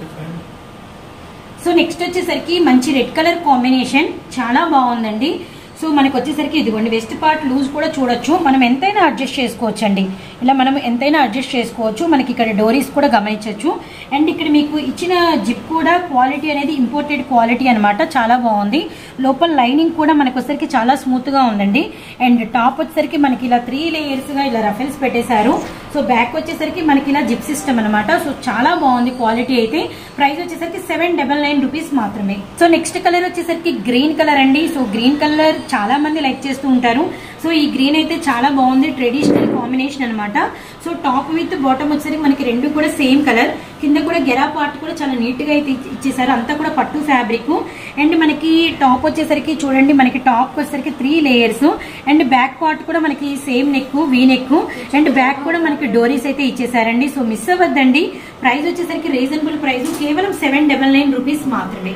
సో నెక్స్ట్ వచ్చేసరికి మంచి రెడ్ కలర్ కాంబినేషన్ చాలా బాగుందండి సో మనకు వచ్చేసరికి ఇదిగోండి వెస్ట్ పార్ట్ లూజ్ కూడా చూడొచ్చు మనం ఎంతైనా అడ్జస్ట్ చేసుకోవచ్చు అండి ఇలా మనం ఎంతైనా అడ్జస్ట్ చేసుకోవచ్చు మనకి ఇక్కడ డోరీస్ కూడా గమనించవచ్చు అండ్ ఇక్కడ మీకు ఇచ్చిన జిప్ కూడా క్వాలిటీ అనేది ఇంపోర్టెడ్ క్వాలిటీ అనమాట చాలా బాగుంది లోపల లైనింగ్ కూడా మనకు వచ్చేసరికి చాలా స్మూత్ గా ఉందండి అండ్ టాప్ వచ్చేసరికి మనకి ఇలా త్రీ లేయర్స్ గా ఇలా రఫెల్స్ పెట్టేశారు సో బ్యాక్ వచ్చేసరికి మనకి ఇలా జిప్ సిస్టమ్ అనమాట సో చాలా బాగుంది క్వాలిటీ అయితే ప్రైస్ వచ్చేసరికి సెవెన్ డబల్ నైన్ రూపీస్ మాత్రమే సో నెక్స్ట్ కలర్ వచ్చేసరికి గ్రీన్ కలర్ అండి సో గ్రీన్ కలర్ చాలా మంది లైక్ చేస్తూ ఉంటారు సో ఈ గ్రీన్ అయితే చాలా బాగుంది ట్రెడిషనల్ కాంబినేషన్ అనమాట సో టాప్ విత్ బాటమ్ వచ్చేసరికి మనకి రెండు కూడా సేమ్ కలర్ కింద కూడా గెరా పార్ట్ కూడా చాలా నీట్ గా అయితే ఇచ్చేసారు అంతా కూడా పట్టు ఫ్యాబ్రిక్ అండ్ మనకి టాప్ వచ్చేసరికి చూడండి మనకి టాప్ వచ్చేసరికి three layers and back part కూడా మనకి same neck V neck and back కూడా మనకి డోరీస్ అయితే ఇచ్చేసారండి సో మిస్ అవ్వద్దండి ప్రైస్ వచ్చేసరికి రీజనబుల్ ప్రైస్ కేవలం సెవెన్ డబల్ నైన్ రూపీస్ మాత్రమే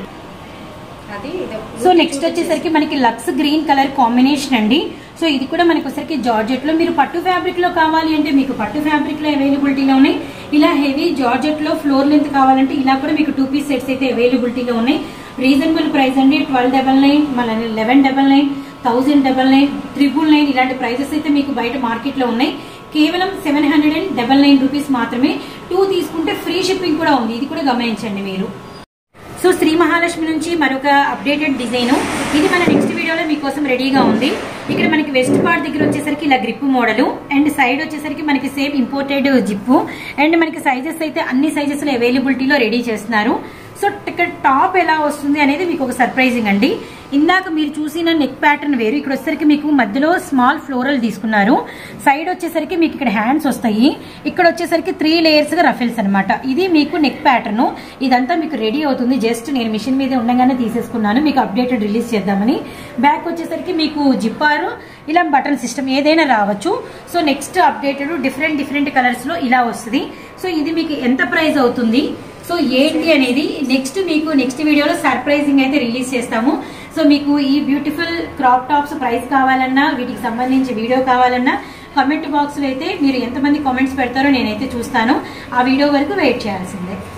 సో నెక్స్ట్ వచ్చేసరికి మనకి లక్స్ గ్రీన్ కలర్ కాంబినేషన్ అండి సో ఇది కూడా మనకి వచ్చేసరికి జార్జెట్ లో మీరు పట్టు ఫ్యాబ్రిక్ లో కావాలి అంటే మీకు పట్టు ఫ్యాబ్రిక్ లో అవైలబిలిటీలో ఉన్నాయి ఇలా హెవీ జార్జెట్ లో ఫ్లోర్ లెంత్ కావాలంటే ఇలా కూడా మీకు టూ పీస్ సెట్స్ అయితే అవైలబిలిటీలో ఉన్నాయి రీజనబుల్ ప్రైస్ అండి ట్వెల్వ్ డబల్ నైన్ మన eleven double nine thousand double nine triple nine ఇలాంటి ప్రైజెస్ అయితే మీకు బయట మార్కెట్ లో ఉన్నాయి కేవలం seven hundred and double nine rupees మాత్రమే టూ తీసుకుంటే ఫ్రీ షిప్పింగ్ కూడా ఉంది ఇది కూడా గమనించండి మీరు సో శ్రీ మహాలక్ష్మి నుంచి మరొక అప్డేటెడ్ డిజైన్ ఇది మన నెక్స్ట్ వీడియోలో మీకోసం రెడీగా ఉంది ఇక్కడ మనకి వెస్ట్ పార్ట్ దగ్గర వచ్చేసరికి ఇలా గ్రిప్ మోడల్ అండ్ సైడ్ వచ్చేసరికి మనకి సేమ్ ఇంపోర్టెడ్ జిప్పు అండ్ మనకి సైజెస్ అయితే అన్ని సైజెస్ లో అవైలబిలిటీలో రెడీ చేస్తున్నారు సో ఇక్కడ టాప్ ఎలా వస్తుంది అనేది మీకు ఒక సర్ప్రైజింగ్ అండి ఇందాక మీరు చూసిన నెక్ ప్యాటర్న్ వేరు ఇక్కడ వచ్చేసరికి మీకు మధ్యలో స్మాల్ ఫ్లోరల్ తీసుకున్నారు సైడ్ వచ్చేసరికి మీకు ఇక్కడ హ్యాండ్స్ వస్తాయి ఇక్కడ వచ్చేసరికి త్రీ లేయర్స్ గా రఫెల్స్ అనమాట ఇది మీకు నెక్ ప్యాటర్న్ ఇదంతా మీకు రెడీ అవుతుంది జస్ట్ నేను మిషన్ మీద ఉండగానే తీసేసుకున్నాను మీకు అప్డేటెడ్ రిలీజ్ చేద్దామని బ్యాక్ వచ్చేసరికి మీకు జిప్పారు ఇలా బటన్ సిస్టమ్ ఏదైనా రావచ్చు so next updated different different colours లో ఇలా వస్తుంది సో ఇది మీకు ఎంత ప్రైస్ అవుతుంది సో ఏంటి అనేది నెక్స్ట్ మీకు నెక్స్ట్ వీడియోలో సర్ప్రైజింగ్ అయితే రిలీజ్ చేస్తాము సో మీకు ఈ బ్యూటిఫుల్ క్రాప్ టాప్స్ ప్రైస్ కావాలన్నా వీటికి సంబంధించి వీడియో కావాలన్నా కమెంట్ బాక్స్లో అయితే మీరు ఎంతమంది కామెంట్స్ పెడతారో నేనైతే చూస్తాను ఆ వీడియో వరకు వెయిట్ చేయాల్సిందే